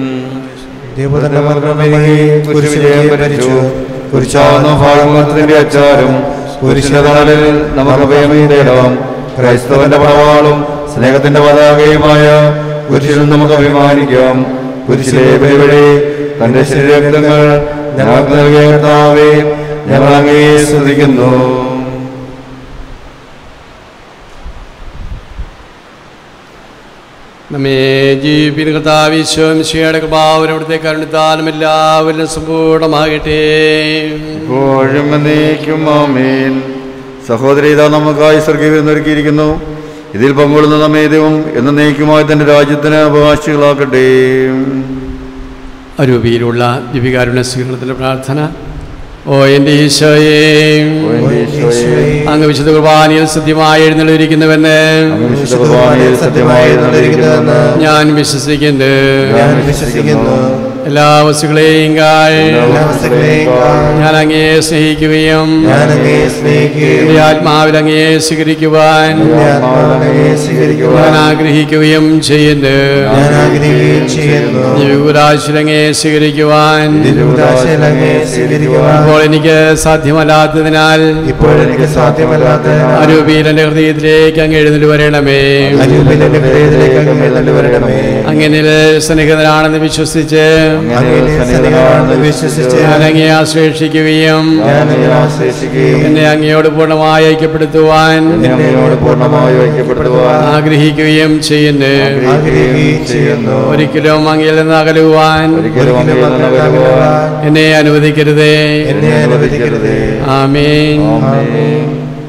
കുരിശിജയം ഭരിച്ചു കുരിശാവുന്ന ഭാഗത്തിന്റെ അച്ചാരം കുരിശിന്റെ തണലിൽ നമുക്ക് അഭയം തേടാം ക്രൈസ്തവന്റെ പടവാളും സ്നേഹത്തിന്റെ പതാകയുമായ കുരിശിൽ നമുക്ക് അഭിമാനിക്കാം കുരിശിലെ ബലിവഴി തന്റെ ശരീരങ്ങൾ ഞങ്ങൾക്ക് നൽകിയ കർത്താവേ ഞങ്ങൾ അങ്ങേ സ്തുതിക്കുന്നു നമ്മെ ജീവിപ്പിക്കുന്ന കർത്താവിശ്വം ശിയുടെ കൃപാവരും അവിടുത്തെ കരുണിത്താലും എല്ലാവരും സമ്പൂർണ്ണമാകട്ടെ ഇപ്പോഴും എന്നേക്കും ആമേൻ സഹോദരി ഇതാ നമുക്കായി സ്വർഗീയം ഒരുക്കിയിരിക്കുന്നു ഇതിൽ പങ്കുകൊള്ളുന്ന നമ്മേതവും എന്നേക്കുമായി തന്റെ രാജ്യത്തിന് അവകാശികളാക്കട്ടെ അരൂപിയിലുള്ള ദിവികാരുണ്യ സ്വീകരണത്തിൻ്റെ പ്രാർത്ഥന ഓ എൻ്റെ ഈശോയെ ഓ എൻ്റെ ഈശോയെ, അങ്ങ് വിശുദ്ധ കുർബാനയിൽ സത്യമായി എഴുന്നള്ളിരിക്കുന്നുവെന്ന് അങ്ങ് വിശുദ്ധ കുർബാനയിൽ സത്യമായി നൽകിയിരിക്കുന്നുവെന്ന് ഞാൻ വിശ്വസിക്കുന്നു ഞാൻ വിശ്വസിക്കുന്നു എല്ലാ വസ്തുക്കളെയും കാൾ എല്ലാ വസ്തുക്കളെയും ഞാൻ അങ്ങയെ സ്നേഹിക്കുകയും ഞാൻ അങ്ങയെ സ്നേഹിക്കുകയും എൻ്റെ ആത്മാവിൽ അങ്ങയെ സ്വീകരിക്കുവാൻ എന്റെ ആത്മാവിൽ അങ്ങയെ സ്വീകരിക്കുവാൻ ഞാൻ ആഗ്രഹിക്കുകയും ചെയ്യുന്നു ഞാൻ ആഗ്രഹിക്കുകയും ചെയ്യുന്നു ദിവരാശിൽ അങ്ങയെ സ്വീകരിക്കുവാൻ തിരുവുദാശയിൽ അങ്ങയെ സ്വീകരിക്കുവാൻ ഇപ്പോൾ എനിക്ക് സാധ്യമല്ലാത്തതിനാൽ ഇപ്പോൾ എനിക്ക് സാധ്യമല്ലാത്തതിനാൽ അരൂപിയിൽ എൻ്റെ ഹൃദയത്തിലേക്ക് അങ്ങ് എഴുന്നള്ളി വരണമേ അരൂപിൽ എന്റെ ഹൃദയത്തിലേക്ക് അങ്ങ് എഴുന്നള്ളി വരണമേ അങ്ങനെ സ്നേഹിതനാണെന്ന് വിശ്വസിച്ച് അങ്ങനെ സന്നിധാനമാണെന്ന് വിശ്വസിച്ച് ഞാൻ അങ്ങയെ ആശ്ലേഷിക്കുകയും ഞാൻ അങ്ങയെ ആശ്രയിക്കുകയും എന്നെ അങ്ങയോട് പൂർണ്ണമായി ഐക്യപ്പെടുത്തുവാൻ എന്നെ അങ്ങയോട് പൂർണ്ണമായി ഐക്യപ്പെടുത്തുവാൻ ആഗ്രഹിക്കുകയും ചെയ്യുന്നു ആഗ്രഹിക്കുകയും ചെയ്യുന്നു ഒരിക്കലും അങ്ങയിൽ നിന്ന് അകലുവാൻ ഒരിക്കലും ഒരിക്കലും അങ്ങയിൽ അങ്ങ് നിന്ന് അകലുവാൻ അകലുവാൻ എന്നെ അനുവദിക്കരുതേ എന്നെ അനുവദിക്കരുതേ ആമേൻ ആമേൻ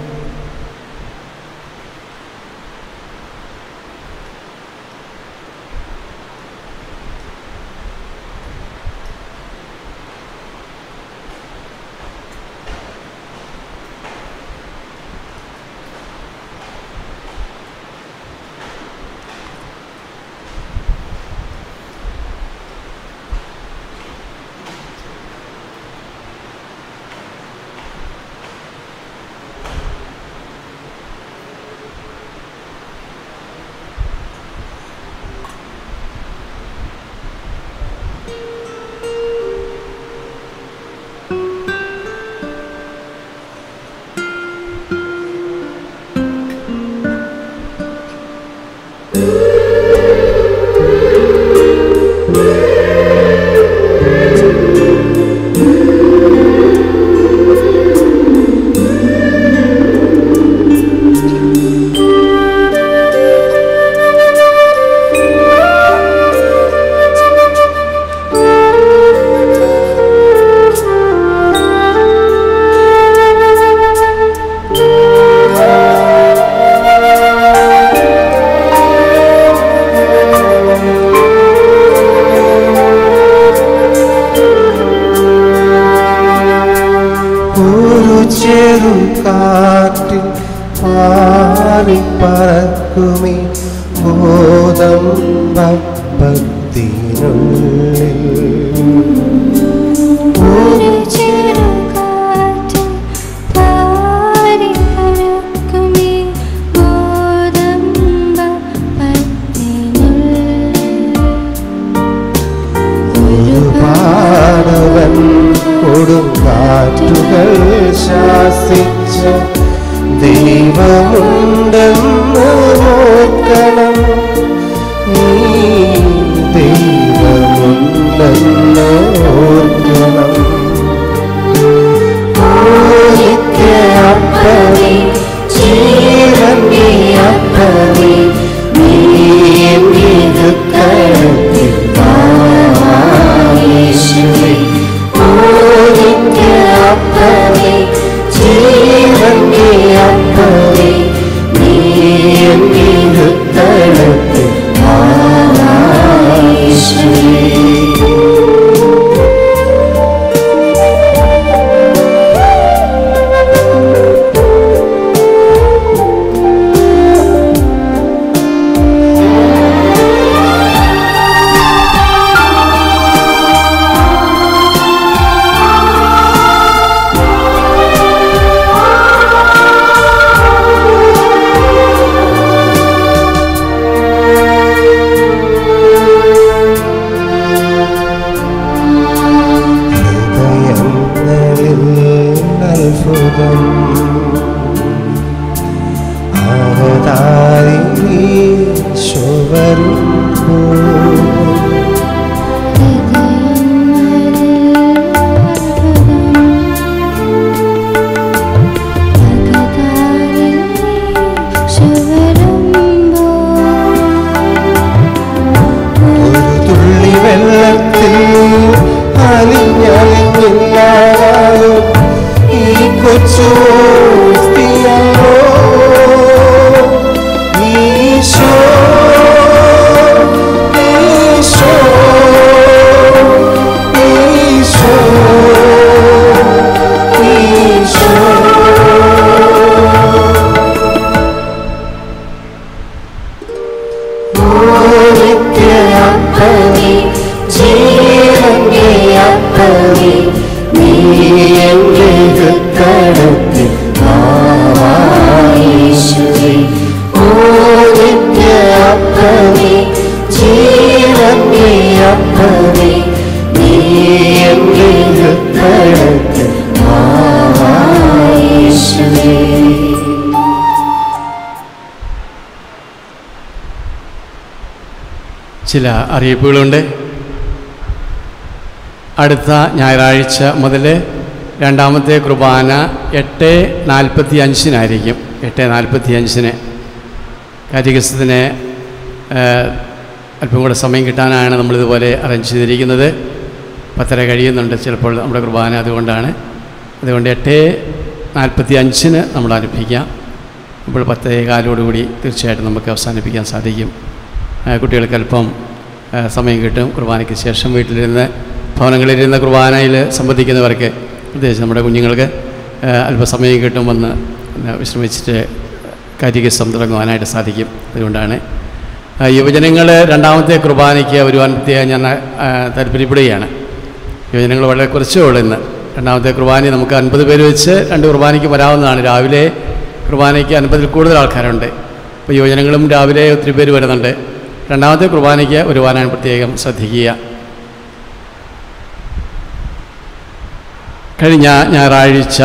ഒരു ചെറു കാറ്റിൽ പാറി പറക്കുമേ ഗോതമ്പത്തിനുള്ളിൽ ഒരു ചെറുകാറ്റ് പാറിപ്പറക്കുമേ ഗോതമ്പപ്പത്തിനുള്ളിൽ ഒരു പാടവൻ കൊടുങ്കാ ഞങ്ങൾ ശാസിച്ച ദൈവമുണ്ടെന്ന് ഓർക്കണം നീ ദൈവമുണ്ടെന്ന് ഓർക്കണം അപ്പവേ ജീവന്റെ അപ്പവേ നീ എന്നിത് കരുത്തിൽ യേശുവേ ഓരിക്ക് അപ്പവേ ജീവന്റെ അപ്പവേ നീ എന്നിത് കരുത്തിൽ യേശുവേ ഹൃദയങ്ങളിൽ അത്ഭുതം അവതാരി ശോഭരുമ്പോ ഒരു തുള്ളി വെള്ളത്തിൽ അലിഞ്ഞലിഞ്ഞില്ലാതായോ ഈ കൊച്ചു സ്ത്രീയല്ലോ ഈശോ ഈശോ ഈശോ ഈശോ അപ്പവേ ജീവന്റെ അപ്പവേ നീ എന്റെ കടത്തിൽ യേശുവേ ഓരിക്ക് അപ്പവേ ജീവന്റെ അപ്പവേ നീ എന്റെ കടത്തിൽ യേശുവേ ചില അറിയിപ്പുകളുണ്ട് അടുത്ത ഞായറാഴ്ച മുതൽ രണ്ടാമത്തെ കുർബാന എട്ട് നാൽപ്പത്തി അഞ്ചിനായിരിക്കും എട്ട് നാൽപ്പത്തി അഞ്ചിന് കാറ്റികസത്തിന് അല്പം കൂടെ സമയം കിട്ടാനാണ് നമ്മളിതുപോലെ അറേഞ്ച് ചെയ്തിരിക്കുന്നത് പത്തര കഴിയുന്നുണ്ട് ചിലപ്പോൾ നമ്മുടെ കുർബാന അതുകൊണ്ടാണ് അതുകൊണ്ട് എട്ട് നാൽപ്പത്തി അഞ്ചിന് നമ്മൾ ആരംഭിക്കാം ഇപ്പോൾ പത്തേ കാലോടുകൂടി തീർച്ചയായിട്ടും നമുക്ക് അവസാനിപ്പിക്കാൻ സാധിക്കും ആ, കുട്ടികൾക്ക് അല്പം ആ, സമയം കിട്ടും കുർബാനയ്ക്ക് ശേഷം വീട്ടിലിരുന്ന് ഭവനങ്ങളിലിരുന്ന് കുർബാനയിൽ സംബന്ധിക്കുന്നവർക്ക് പ്രത്യേകിച്ച് നമ്മുടെ കുഞ്ഞുങ്ങൾക്ക് ആ, അല്പസമയം കിട്ടും വന്ന് ഒന്ന് വിശ്രമിച്ചിട്ട് കാറ്റികസം തുടങ്ങുവാനായിട്ട് സാധിക്കും അതുകൊണ്ടാണ് ആ, യുവജനങ്ങൾ രണ്ടാമത്തെ കുർബാനയ്ക്ക് വരുവാൻ പ്രത്യേകം ഞാൻ ആ, താല്പര്യപ്പെടുകയാണ് യുവജനങ്ങൾ വളരെ കുറച്ചേ ഉള്ളൂ ഇന്ന് രണ്ടാമത്തെ കുർബാന നമുക്ക് അൻപത് പേര് വെച്ച് രണ്ട് കുർബാനയ്ക്ക് വരാവുന്നതാണ് രാവിലെ കുർബാനയ്ക്ക് അൻപതിൽ കൂടുതൽ ആൾക്കാരുണ്ട് അപ്പോൾ യുവജനങ്ങളും രാവിലെ ഒത്തിരി പേര് വരുന്നുണ്ട് രണ്ടാമത്തെ കുർബാനയ്ക്ക് വരുവാനാണ് പ്രത്യേകം ശ്രദ്ധിക്കുക കഴിഞ്ഞ ഞായറാഴ്ച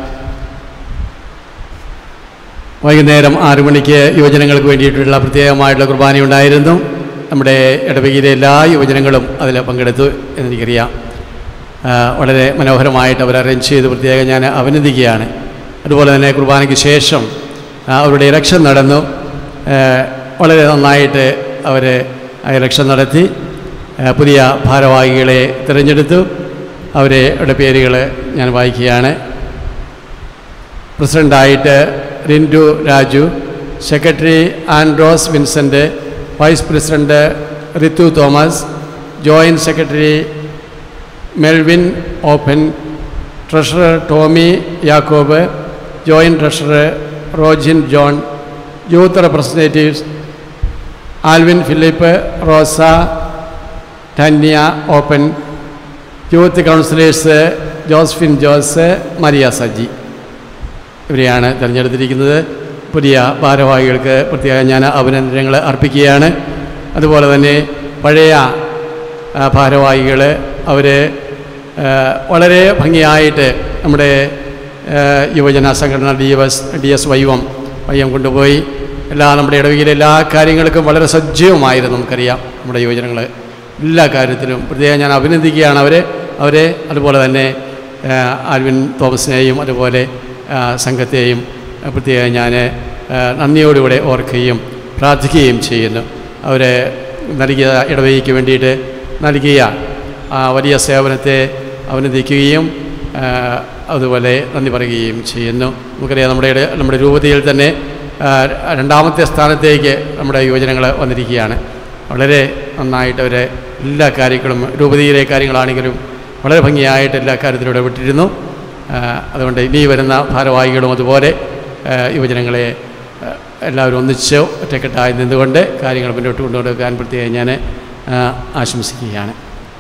വൈകുന്നേരം ആറു മണിക്ക് യുവജനങ്ങൾക്ക് വേണ്ടിയിട്ടുള്ള പ്രത്യേകമായിട്ടുള്ള കുർബാനയുണ്ടായിരുന്നു നമ്മുടെ ഇടവകയിലെ എല്ലാ യുവജനങ്ങളും അതിൽ പങ്കെടുത്തു എന്നെനിക്കറിയാം ആ, വളരെ മനോഹരമായിട്ട് അവർ അറേഞ്ച് ചെയ്ത് പ്രത്യേകം ഞാൻ അഭിനന്ദിക്കുകയാണ് അതുപോലെ തന്നെ കുർബാനയ്ക്ക് ശേഷം ആ, അവരുടെ ഇലക്ഷൻ നടന്നു ആ, വളരെ നന്നായിട്ട് അവർ ആ ഇലക്ഷൻ നടത്തി ആ, പുതിയ ഭാരവാഹികളെ തിരഞ്ഞെടുത്തു അവരുടെ പേരുകൾ ഞാൻ വായിക്കുകയാണ് പ്രസിഡൻ്റായിട്ട് Rindu Raju secretary Andrews Vincent vice president Ritu Thomas joint secretary Melvin ഓപ്പൻ treasurer Tomy Yakob joint treasurer Rojin John youth representatives Alvin Philip Rosa Tanya ഓപ്പൻ youth councillors Josephine Jose Maria Saji ഇവരെയാണ് തിരഞ്ഞെടുത്തിരിക്കുന്നത് പുതിയ ഭാരവാഹികൾക്ക് പ്രത്യേകം ഞാൻ അഭിനന്ദനങ്ങൾ അർപ്പിക്കുകയാണ് അതുപോലെ തന്നെ പഴയ ഭാരവാഹികൾ അവർ വളരെ ഭംഗിയായിട്ട് നമ്മുടെ ഏഹ്, യുവജന സംഘടന ഡി എസ് ഡി എസ് വൈവം വൈവം കൊണ്ടുപോയി എല്ലാ നമ്മുടെ ഇടവകയിലെ എല്ലാ കാര്യങ്ങൾക്കും വളരെ സജീവമായിരുന്നു നമുക്കറിയാം നമ്മുടെ യുവജനങ്ങൾ എല്ലാ കാര്യത്തിലും പ്രത്യേകം ഞാൻ അഭിനന്ദിക്കുകയാണ് അവരെ അവരെ അതുപോലെ തന്നെ ഏഹ്, ആൽവിൻ തോമസിനെയും അതുപോലെ ആ, സംഘത്തെയും ആ, പ്രത്യേകം ഞാൻ ആ, നന്ദിയോടുകൂടെ ഓർക്കുകയും പ്രാർത്ഥിക്കുകയും ചെയ്യുന്നു അവരെ നൽകിയ ഇടവകയ്ക്ക് വേണ്ടിയിട്ട് നൽകിയ ആ വലിയ സേവനത്തെ അഭിനന്ദിക്കുകയും ആ, അതുപോലെ നന്ദി പറയുകയും ചെയ്യുന്നു നമുക്കറിയാം നമ്മുടെ ഇട- നമ്മുടെ രൂപതയിൽ തന്നെ ആ, രണ്ടാമത്തെ സ്ഥാനത്തേക്ക് നമ്മുടെ യുവജനങ്ങൾ വന്നിരിക്കുകയാണ് വളരെ നന്നായിട്ട് അവരെ എല്ലാ കാര്യങ്ങളും രൂപതയിലെ കാര്യങ്ങളാണെങ്കിലും വളരെ ഭംഗിയായിട്ട് എല്ലാ കാര്യത്തിലും ഇടപെട്ടിരുന്നു ആ, അതുകൊണ്ട് ഇനി വരുന്ന ഭാരവാഹികളും അതുപോലെ ആ, യുവജനങ്ങളെ ആ, എല്ലാവരും ഒന്നിച്ച് ഒറ്റക്കെട്ടായി നിന്നുകൊണ്ട് കാര്യങ്ങൾ മുന്നോട്ട് കൊണ്ടുപോകാൻ പ്രത്യേകം ഞാൻ ആ, ആശംസിക്കുകയാണ്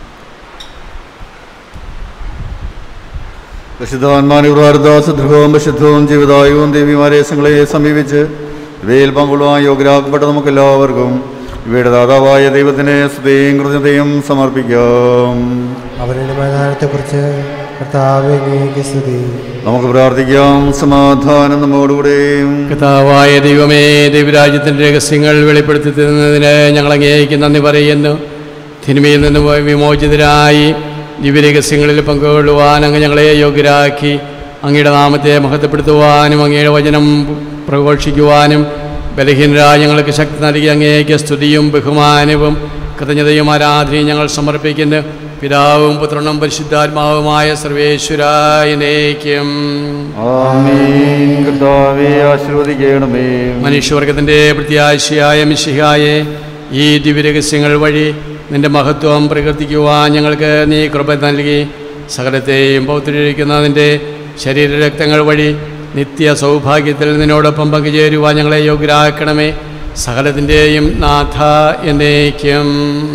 വിശുദ്ധാത്മാനുപ്രാർദ്ധാസുദൃഢവും വിശുദ്ധവും ജീവിതായവും ദേവിമാരേശങ്ങളെ സമീപിച്ച് ഇവയിൽ പങ്കുകൊള്ളുവാൻ യോഗ്യരാക്കപ്പെട്ട നമുക്കെല്ലാവർക്കും ഇവയുടെ ദാതാവായ ദൈവത്തിന് സ്തുതിയും കൃതജ്ഞതയും സമർപ്പിക്കാം അവരുടെ മൈതാനത്തെക്കുറിച്ച് കർത്താവെ നീക്ക് സ്തുതി നമുക്ക് പ്രാർത്ഥിക്കാം സമാധാനം നമ്മോടുകൂടെയും കഥാവായ ദൈവമേ ദൈവരാജ്യത്തിൻ്റെ രഹസ്യങ്ങൾ വെളിപ്പെടുത്തി തരുന്നതിന് ഞങ്ങൾ അങ്ങേക്ക് നന്ദി പറയുന്നു തിന്മയിൽ നിന്ന് വിമോചിതരായി ദിവ്യരഹസ്യങ്ങളിൽ പങ്കുകൊള്ളുവാൻ അങ്ങ് ഞങ്ങളെ യോഗ്യരാക്കി അങ്ങയുടെ നാമത്തെ മഹത്വപ്പെടുത്തുവാനും അങ്ങയുടെ വചനം പ്രഘോഷിക്കുവാനും ബലഹീനരായ ഞങ്ങൾക്ക് ശക്തി നൽകി അങ്ങേക്ക് സ്തുതിയും ബഹുമാനവും കൃതജ്ഞതയും ആരാധനയും ഞങ്ങൾ സമർപ്പിക്കുന്നു പിതാവും പുത്രനും പരിശുദ്ധാത്മാവുമായ സർവേശ്വരായനേക്കും ആമീൻ കർത്താവേ ആശീർവദിക്കണമേ മനുഷ്യവർഗത്തിൻ്റെ പ്രത്യാശയായ മിശിഹായെ ഈ ദിവ്യരഹസ്യങ്ങൾ വഴി നിന്റെ മഹത്വം പ്രകീർത്തിക്കുവാൻ ഞങ്ങൾക്ക് നീ കൃപ നൽകി സകലത്തെയും പൗത്രീകരിക്കുന്ന നിന്റെ ശരീരരക്തങ്ങൾ വഴി നിത്യ സൗഭാഗ്യത്തിൽ നിന്നോടൊപ്പം പങ്കുചേരുവാൻ ഞങ്ങളെ യോഗ്യരാക്കണമേ സകലത്തിൻ്റെയും നാഥ എന്നേക്കും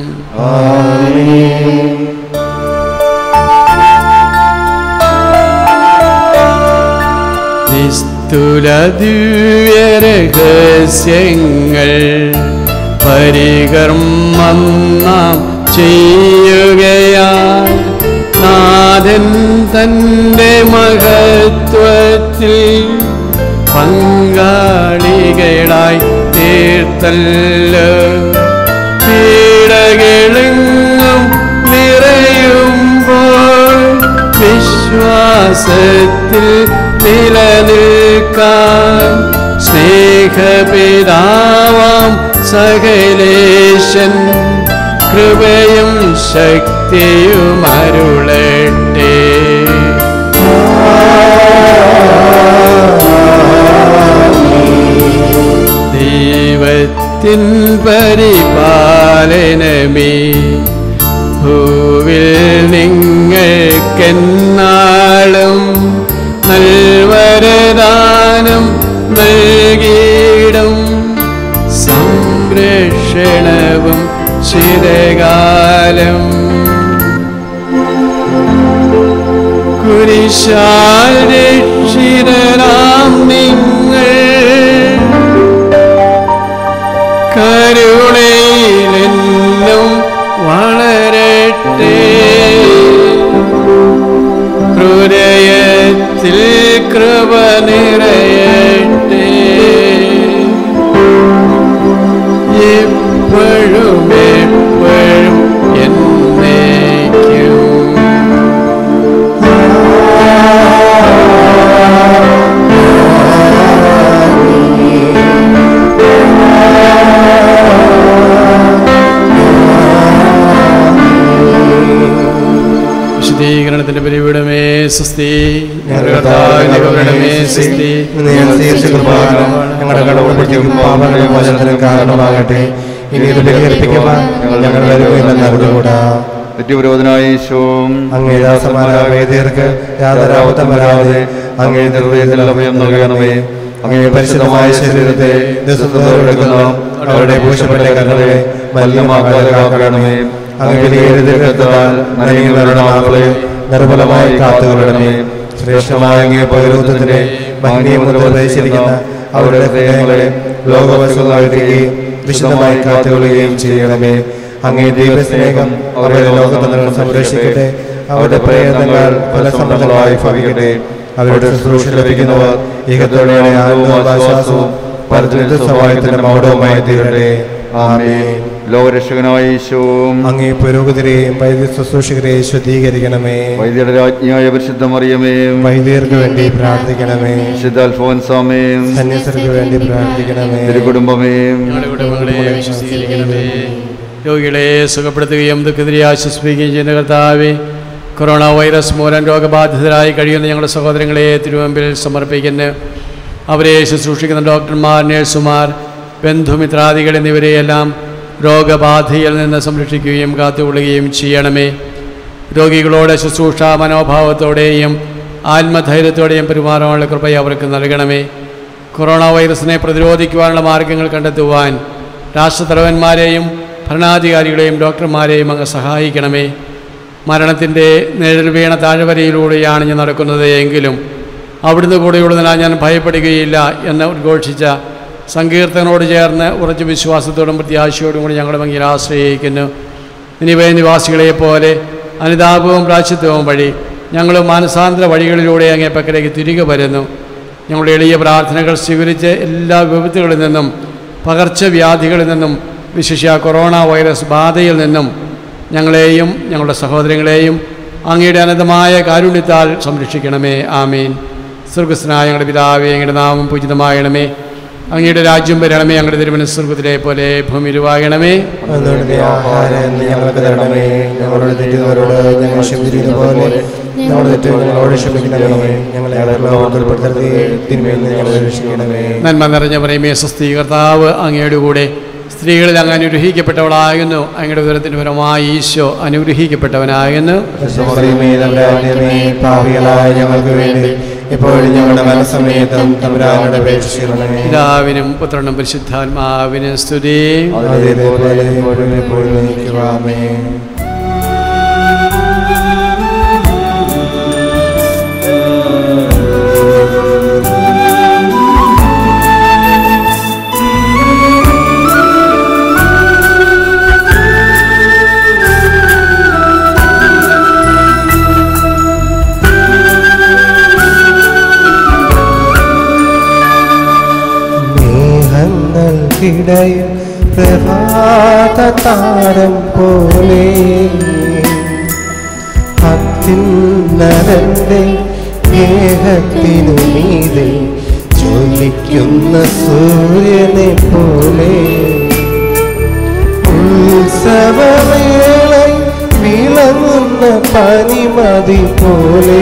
നിസ്തുല ദിവ്യരഹസ്യങ്ങൾ പരികർമ്മം നാം ചെയ്യുകയാൽ നാഥൻ തൻ്റെ മഹത്വത്തിൽ പങ്കാളികളായി തീർത്തല്ലോ പീഡകളെങ്ങും നിറയുമ്പോൾ വിശ്വാസത്തിൽ നിലനിൽക്കാൻ സ്നേഹപിതാവാം സകലേശൻ കൃപയും ശക്തിയും അരുളട്ടെ ദൈവത്തിൻ പരിപാലനമേ ഭൂവിൽ നിങ്ങൾക്കെന്നാളും നൽവരദാനം നൽകിയിടും സംരക്ഷണവും ചിരകാലം കുരിശാൽ രക്ഷിതരാം നിങ്ങൾ കരുണയിലെന്നും വളരട്ടെ ഹൃദയത്തിൽ കൃപ നിറയട്ടെ എപ്പോഴും എപ്പോഴും എന്നേക്കും വിശദീകരണത്തിന്റെ പരിവിടമേ സ്വസ്തി ഞങ്ങളുടെ പരിവിടമേ സ്വസ്തി ഇന്ന് ഞങ്ങൾ സ്വീകരിച്ച കൃപാകരം ഞങ്ങളുടെ കടവുപറ്റിയും പാപങ്ങളുടെ മോചനത്തിന് കാരണമാകട്ടെ ഇനി ഇത് ബലികൽപ്പിക്കുവാൻ ഞങ്ങൾ വരുമില്ലെന്ന് അറിഞ്ഞുകൂടാ നിത്യപുരോധനായ ഈശോം അങ്ങേദാസമാരായ വേദിയർക്ക് യാതൊരാവത്തം വരാതെ അങ്ങേ ഹൃദയത്തിൽ അഭയം നൽകണമേ അങ്ങേ പരിശുദ്ധമായ ശരീരത്തെ ദിവസത്തോടെടുക്കുന്ന അവരുടെ ഭൂഷപ്പെട്ട കണ്ണുകളെ മലിനമാക്കാതെ കാക്കണമേ അങ്ങേ വിലയിരുത്തത്താൽ നനയുന്നവരുടെ മാക്കളെ നിർബലമായി കാത്തുകൊള്ളണമേ ശ്രേഷ്ഠമായ അങ്ങേ പൗരോധത്തിന്റെ ഭംഗിമുതൽ പ്രവേശിക്കുന്ന അവരുടെ ഹൃദയങ്ങളെ ലോകവശുകളാക്കുകയും വിശുദ്ധമായി കാത്തുകൊള്ളുകയും ചെയ്യണമേ അങ്ങേ ദൈവസ്നേഹം അവരുടെ ലോകത്തിൽ നിന്ന് സംരക്ഷിക്കട്ടെ അവരുടെ പ്രയത്നങ്ങൾ ഫലസമൃദ്ധങ്ങളായി ഭവിക്കട്ടെ അവരുടെ ശുശ്രൂഷ ലഭിക്കുന്നവർ ഏകത്തോടെ ആനന്ദവും ആശ്വാസവും പരത്തിൽ സഹായത്തിന്റെ മൗഢവുമായി തീരട്ടെ ആമേൻ ലോകരക്ഷകനായ ഈശോം അങ്ങേ പുരോഗതിരെയും വൈദ്യ ശുശ്രൂഷകരെയും ശുദ്ധീകരിക്കണമേ വൈദ്യരുടെ രാജ്ഞിയായ പരിശുദ്ധ മറിയമേ വൈദ്യർക്ക് വേണ്ടി പ്രാർത്ഥിക്കണമേ വിശുദ്ധ അൽഫോൻസാമേ സന്യസ്തർക്ക് വേണ്ടി പ്രാർത്ഥിക്കണമേ തിരുകുടുംബമേ ഞങ്ങളുടെ കുടുംബങ്ങളെ വിശ്വസിക്കണമേ രോഗികളെ സുഖപ്പെടുത്തുകയും ദുഃഖത്തിരെ ആശ്വസിപ്പിക്കുകയും ചെയ്യുന്ന കർത്താവെ കൊറോണ വൈറസ് മൂലം രോഗബാധിതരായി കഴിയുന്ന ഞങ്ങളുടെ സഹോദരങ്ങളെ തിരുവമ്പിൽ സമർപ്പിക്കുന്നു അവരെ ശുശ്രൂഷിക്കുന്ന ഡോക്ടർമാർ നഴ്സുമാർ ബന്ധുമിത്രാദികൾ എന്നിവരെയെല്ലാം രോഗബാധയിൽ നിന്ന് സംരക്ഷിക്കുകയും കാത്തുകൊള്ളുകയും ചെയ്യണമേ രോഗികളോട് ശുശ്രൂഷ മനോഭാവത്തോടെയും ആത്മധൈര്യത്തോടെയും പെരുമാറാനുള്ള കൃപ അവർക്ക് നൽകണമേ കൊറോണ വൈറസിനെ പ്രതിരോധിക്കുവാനുള്ള മാർഗങ്ങൾ കണ്ടെത്തുവാൻ രാഷ്ട്രതലവന്മാരെയും ഭരണാധികാരികളെയും ഡോക്ടർമാരെയും അങ്ങ് സഹായിക്കണമേ മരണത്തിൻ്റെ നിഴൽ വീണ താഴ്വരയിലൂടെയാണ് ഞാൻ നടക്കുന്നത് എങ്കിലും അവിടുന്ന് കൂടെയുള്ളതിനാൽ ഞാൻ ഭയപ്പെടുകയില്ല എന്ന് ഉദ്ഘോഷിച്ച സങ്കീർത്തനോട് ചേർന്ന് ഉറച്ച വിശ്വാസത്തോടും പ്രത്യാശയോടും കൂടി ഞങ്ങളുടെ ഭംഗിയിൽ ആശ്രയിക്കുന്നു നിനിവേ നിവാസികളെ പോലെ അനുതാപവും പ്രാച്യത്വവും വഴി ഞങ്ങൾ മാനസാന്തര വഴികളിലൂടെ അങ്ങേ പക്കലേക്ക് തിരികെ വരുന്നു ഞങ്ങളുടെ എളിയ പ്രാർത്ഥനകൾ സ്വീകരിച്ച് എല്ലാ വിപത്തുകളിൽ നിന്നും പകർച്ചവ്യാധികളിൽ നിന്നും വിശിഷ്യ കൊറോണ വൈറസ് ബാധയിൽ നിന്നും ഞങ്ങളെയും ഞങ്ങളുടെ സഹോദരങ്ങളെയും അങ്ങയുടെ അനന്തമായ കാരുണ്യത്താൽ സംരക്ഷിക്കണമേ ആമീൻ സ്വർഗസ്നായ ഞങ്ങളുടെ പിതാവേ അങ്ങയുടെ നാമം പൂജിതമാകണമേ അങ്ങയുടെ രാജ്യം വരണമേ ഞങ്ങളുടെ തിരുമനസ് സ്വർഗത്തിലെ പോലെ ഭൂമിരുവാകണമേ അതുകൊണ്ട് ആഹാരം ഇന്ന് ഞങ്ങൾക്ക് തരണമേ ഞങ്ങളുടെ തെറ്റുന്നവരോട് ഞങ്ങൾ ക്ഷമിച്ചിരിക്കുന്ന പോലെ ഞങ്ങളുടെ തെറ്റുകൾ ഞങ്ങളോട് ക്ഷമിക്കണമേ ഞങ്ങളെ ഉൾപ്പെടുത്തരുതേ തിന്മയിൽ നിന്ന് ഞങ്ങളെ രക്ഷിക്കണമേ നന്മ നിറഞ്ഞ പറയുമേ സ്വസ്തി കർത്താവ് അങ്ങയുടെ കൂടെ സ്ത്രീകളിൽ അങ്ങ് അനുഗ്രഹിക്കപ്പെട്ടവളാകുന്നു അങ്ങയുടെ ഉദരത്തിൻ്റെ പരമായി ഈശോ അനുഗ്രഹിക്കപ്പെട്ടവനാകുന്നു പരിശുദ്ധമറിയമേ, നമ്മുടെ ആദ്യമേ പാപികളായ ഞങ്ങൾക്ക് വേണ്ടി എപ്പോഴും ഞങ്ങളുടെ മനസ്സമയത്തും തമ്പുരാനോട് അപേക്ഷിക്കണമേ പിതാവിനും പുത്രനും പരിശുദ്ധാത്മാവിനും സ്തുതി അതേപോലെ എപ്പോഴും എപ്പോഴും നീക്കുവാമേ മേഘങ്ങൾക്കിടയിൽ പ്രഭാത താരം പോലെ അത്യുന്നതന്റെ മേഘത്തിനു മീതെ ജ്വലിക്കുന്ന സൂര്യനെ പോലെ ഉത്സവവേള വിളങ്ങുന്ന പനിമതി പോലെ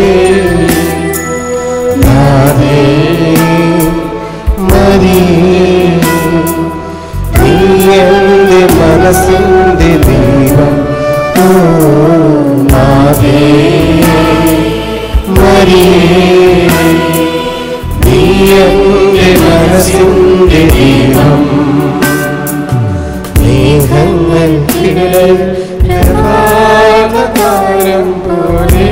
നാദേ മരിയേ നീ എന്റെ മനസ്സിന്റെ ദൈവം ഓ നാദേ മരിയേ നീ എന്റെ മനസ്സിന്റെ ദൈവം മേഘങ്ങൾക്കിടയിൽ പ്രഭാതതാരം പോലെ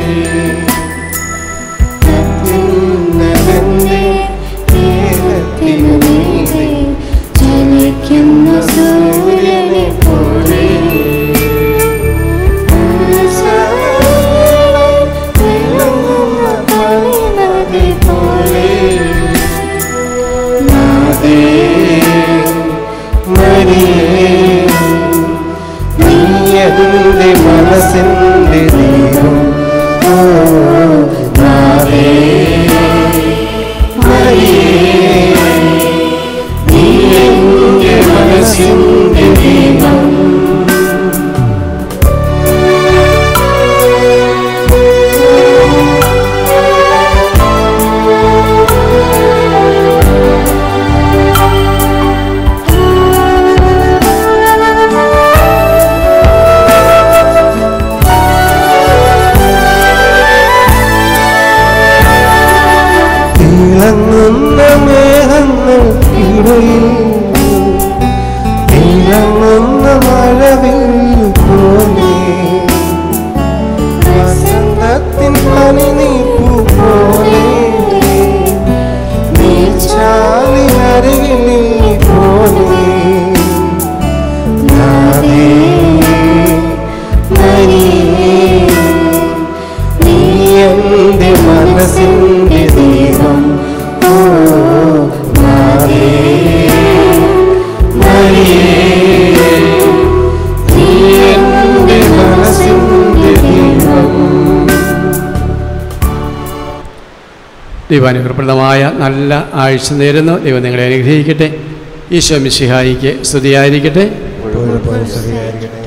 അത്യുന്നതന്റെ മേഘത്തിനു മീതെ ജനിക്കുന്ന സൂര്യനെ പോലെ വിളങ്ങുന്ന പനിനദി പോലെ നാദേ മരിയേ നീ എന്റെ മനസ്സിന്റെ ദൈവം ഓ നാദേ മരിയേ നീ എന്റെ മനസ്സിന്റെ ദൈവം തിളങ്ങുന്ന മേഘങ്ങൾ ഇടയിൽ തിളങ്ങുന്ന മഴവിൽ പോലെ വസന്തത്തിൻ പനി നീപ്പു പോലെ നീച്ചാലിനരികിൽ നീ പോലെ നാദേ മരിയേ നീ എന്റെ മനസ്സിൻ ദൈവാനുഗ്രഹപ്രദമായ നല്ല ആഴ്ച നേരുന്നു ദൈവം നിങ്ങളെ അനുഗ്രഹിക്കട്ടെ ഈശോ മിശിഹായിക്ക് സ്തുതിയായിരിക്കട്ടെ ഇപ്പോഴും എപ്പോഴും സ്തുതിയായിരിക്കട്ടെ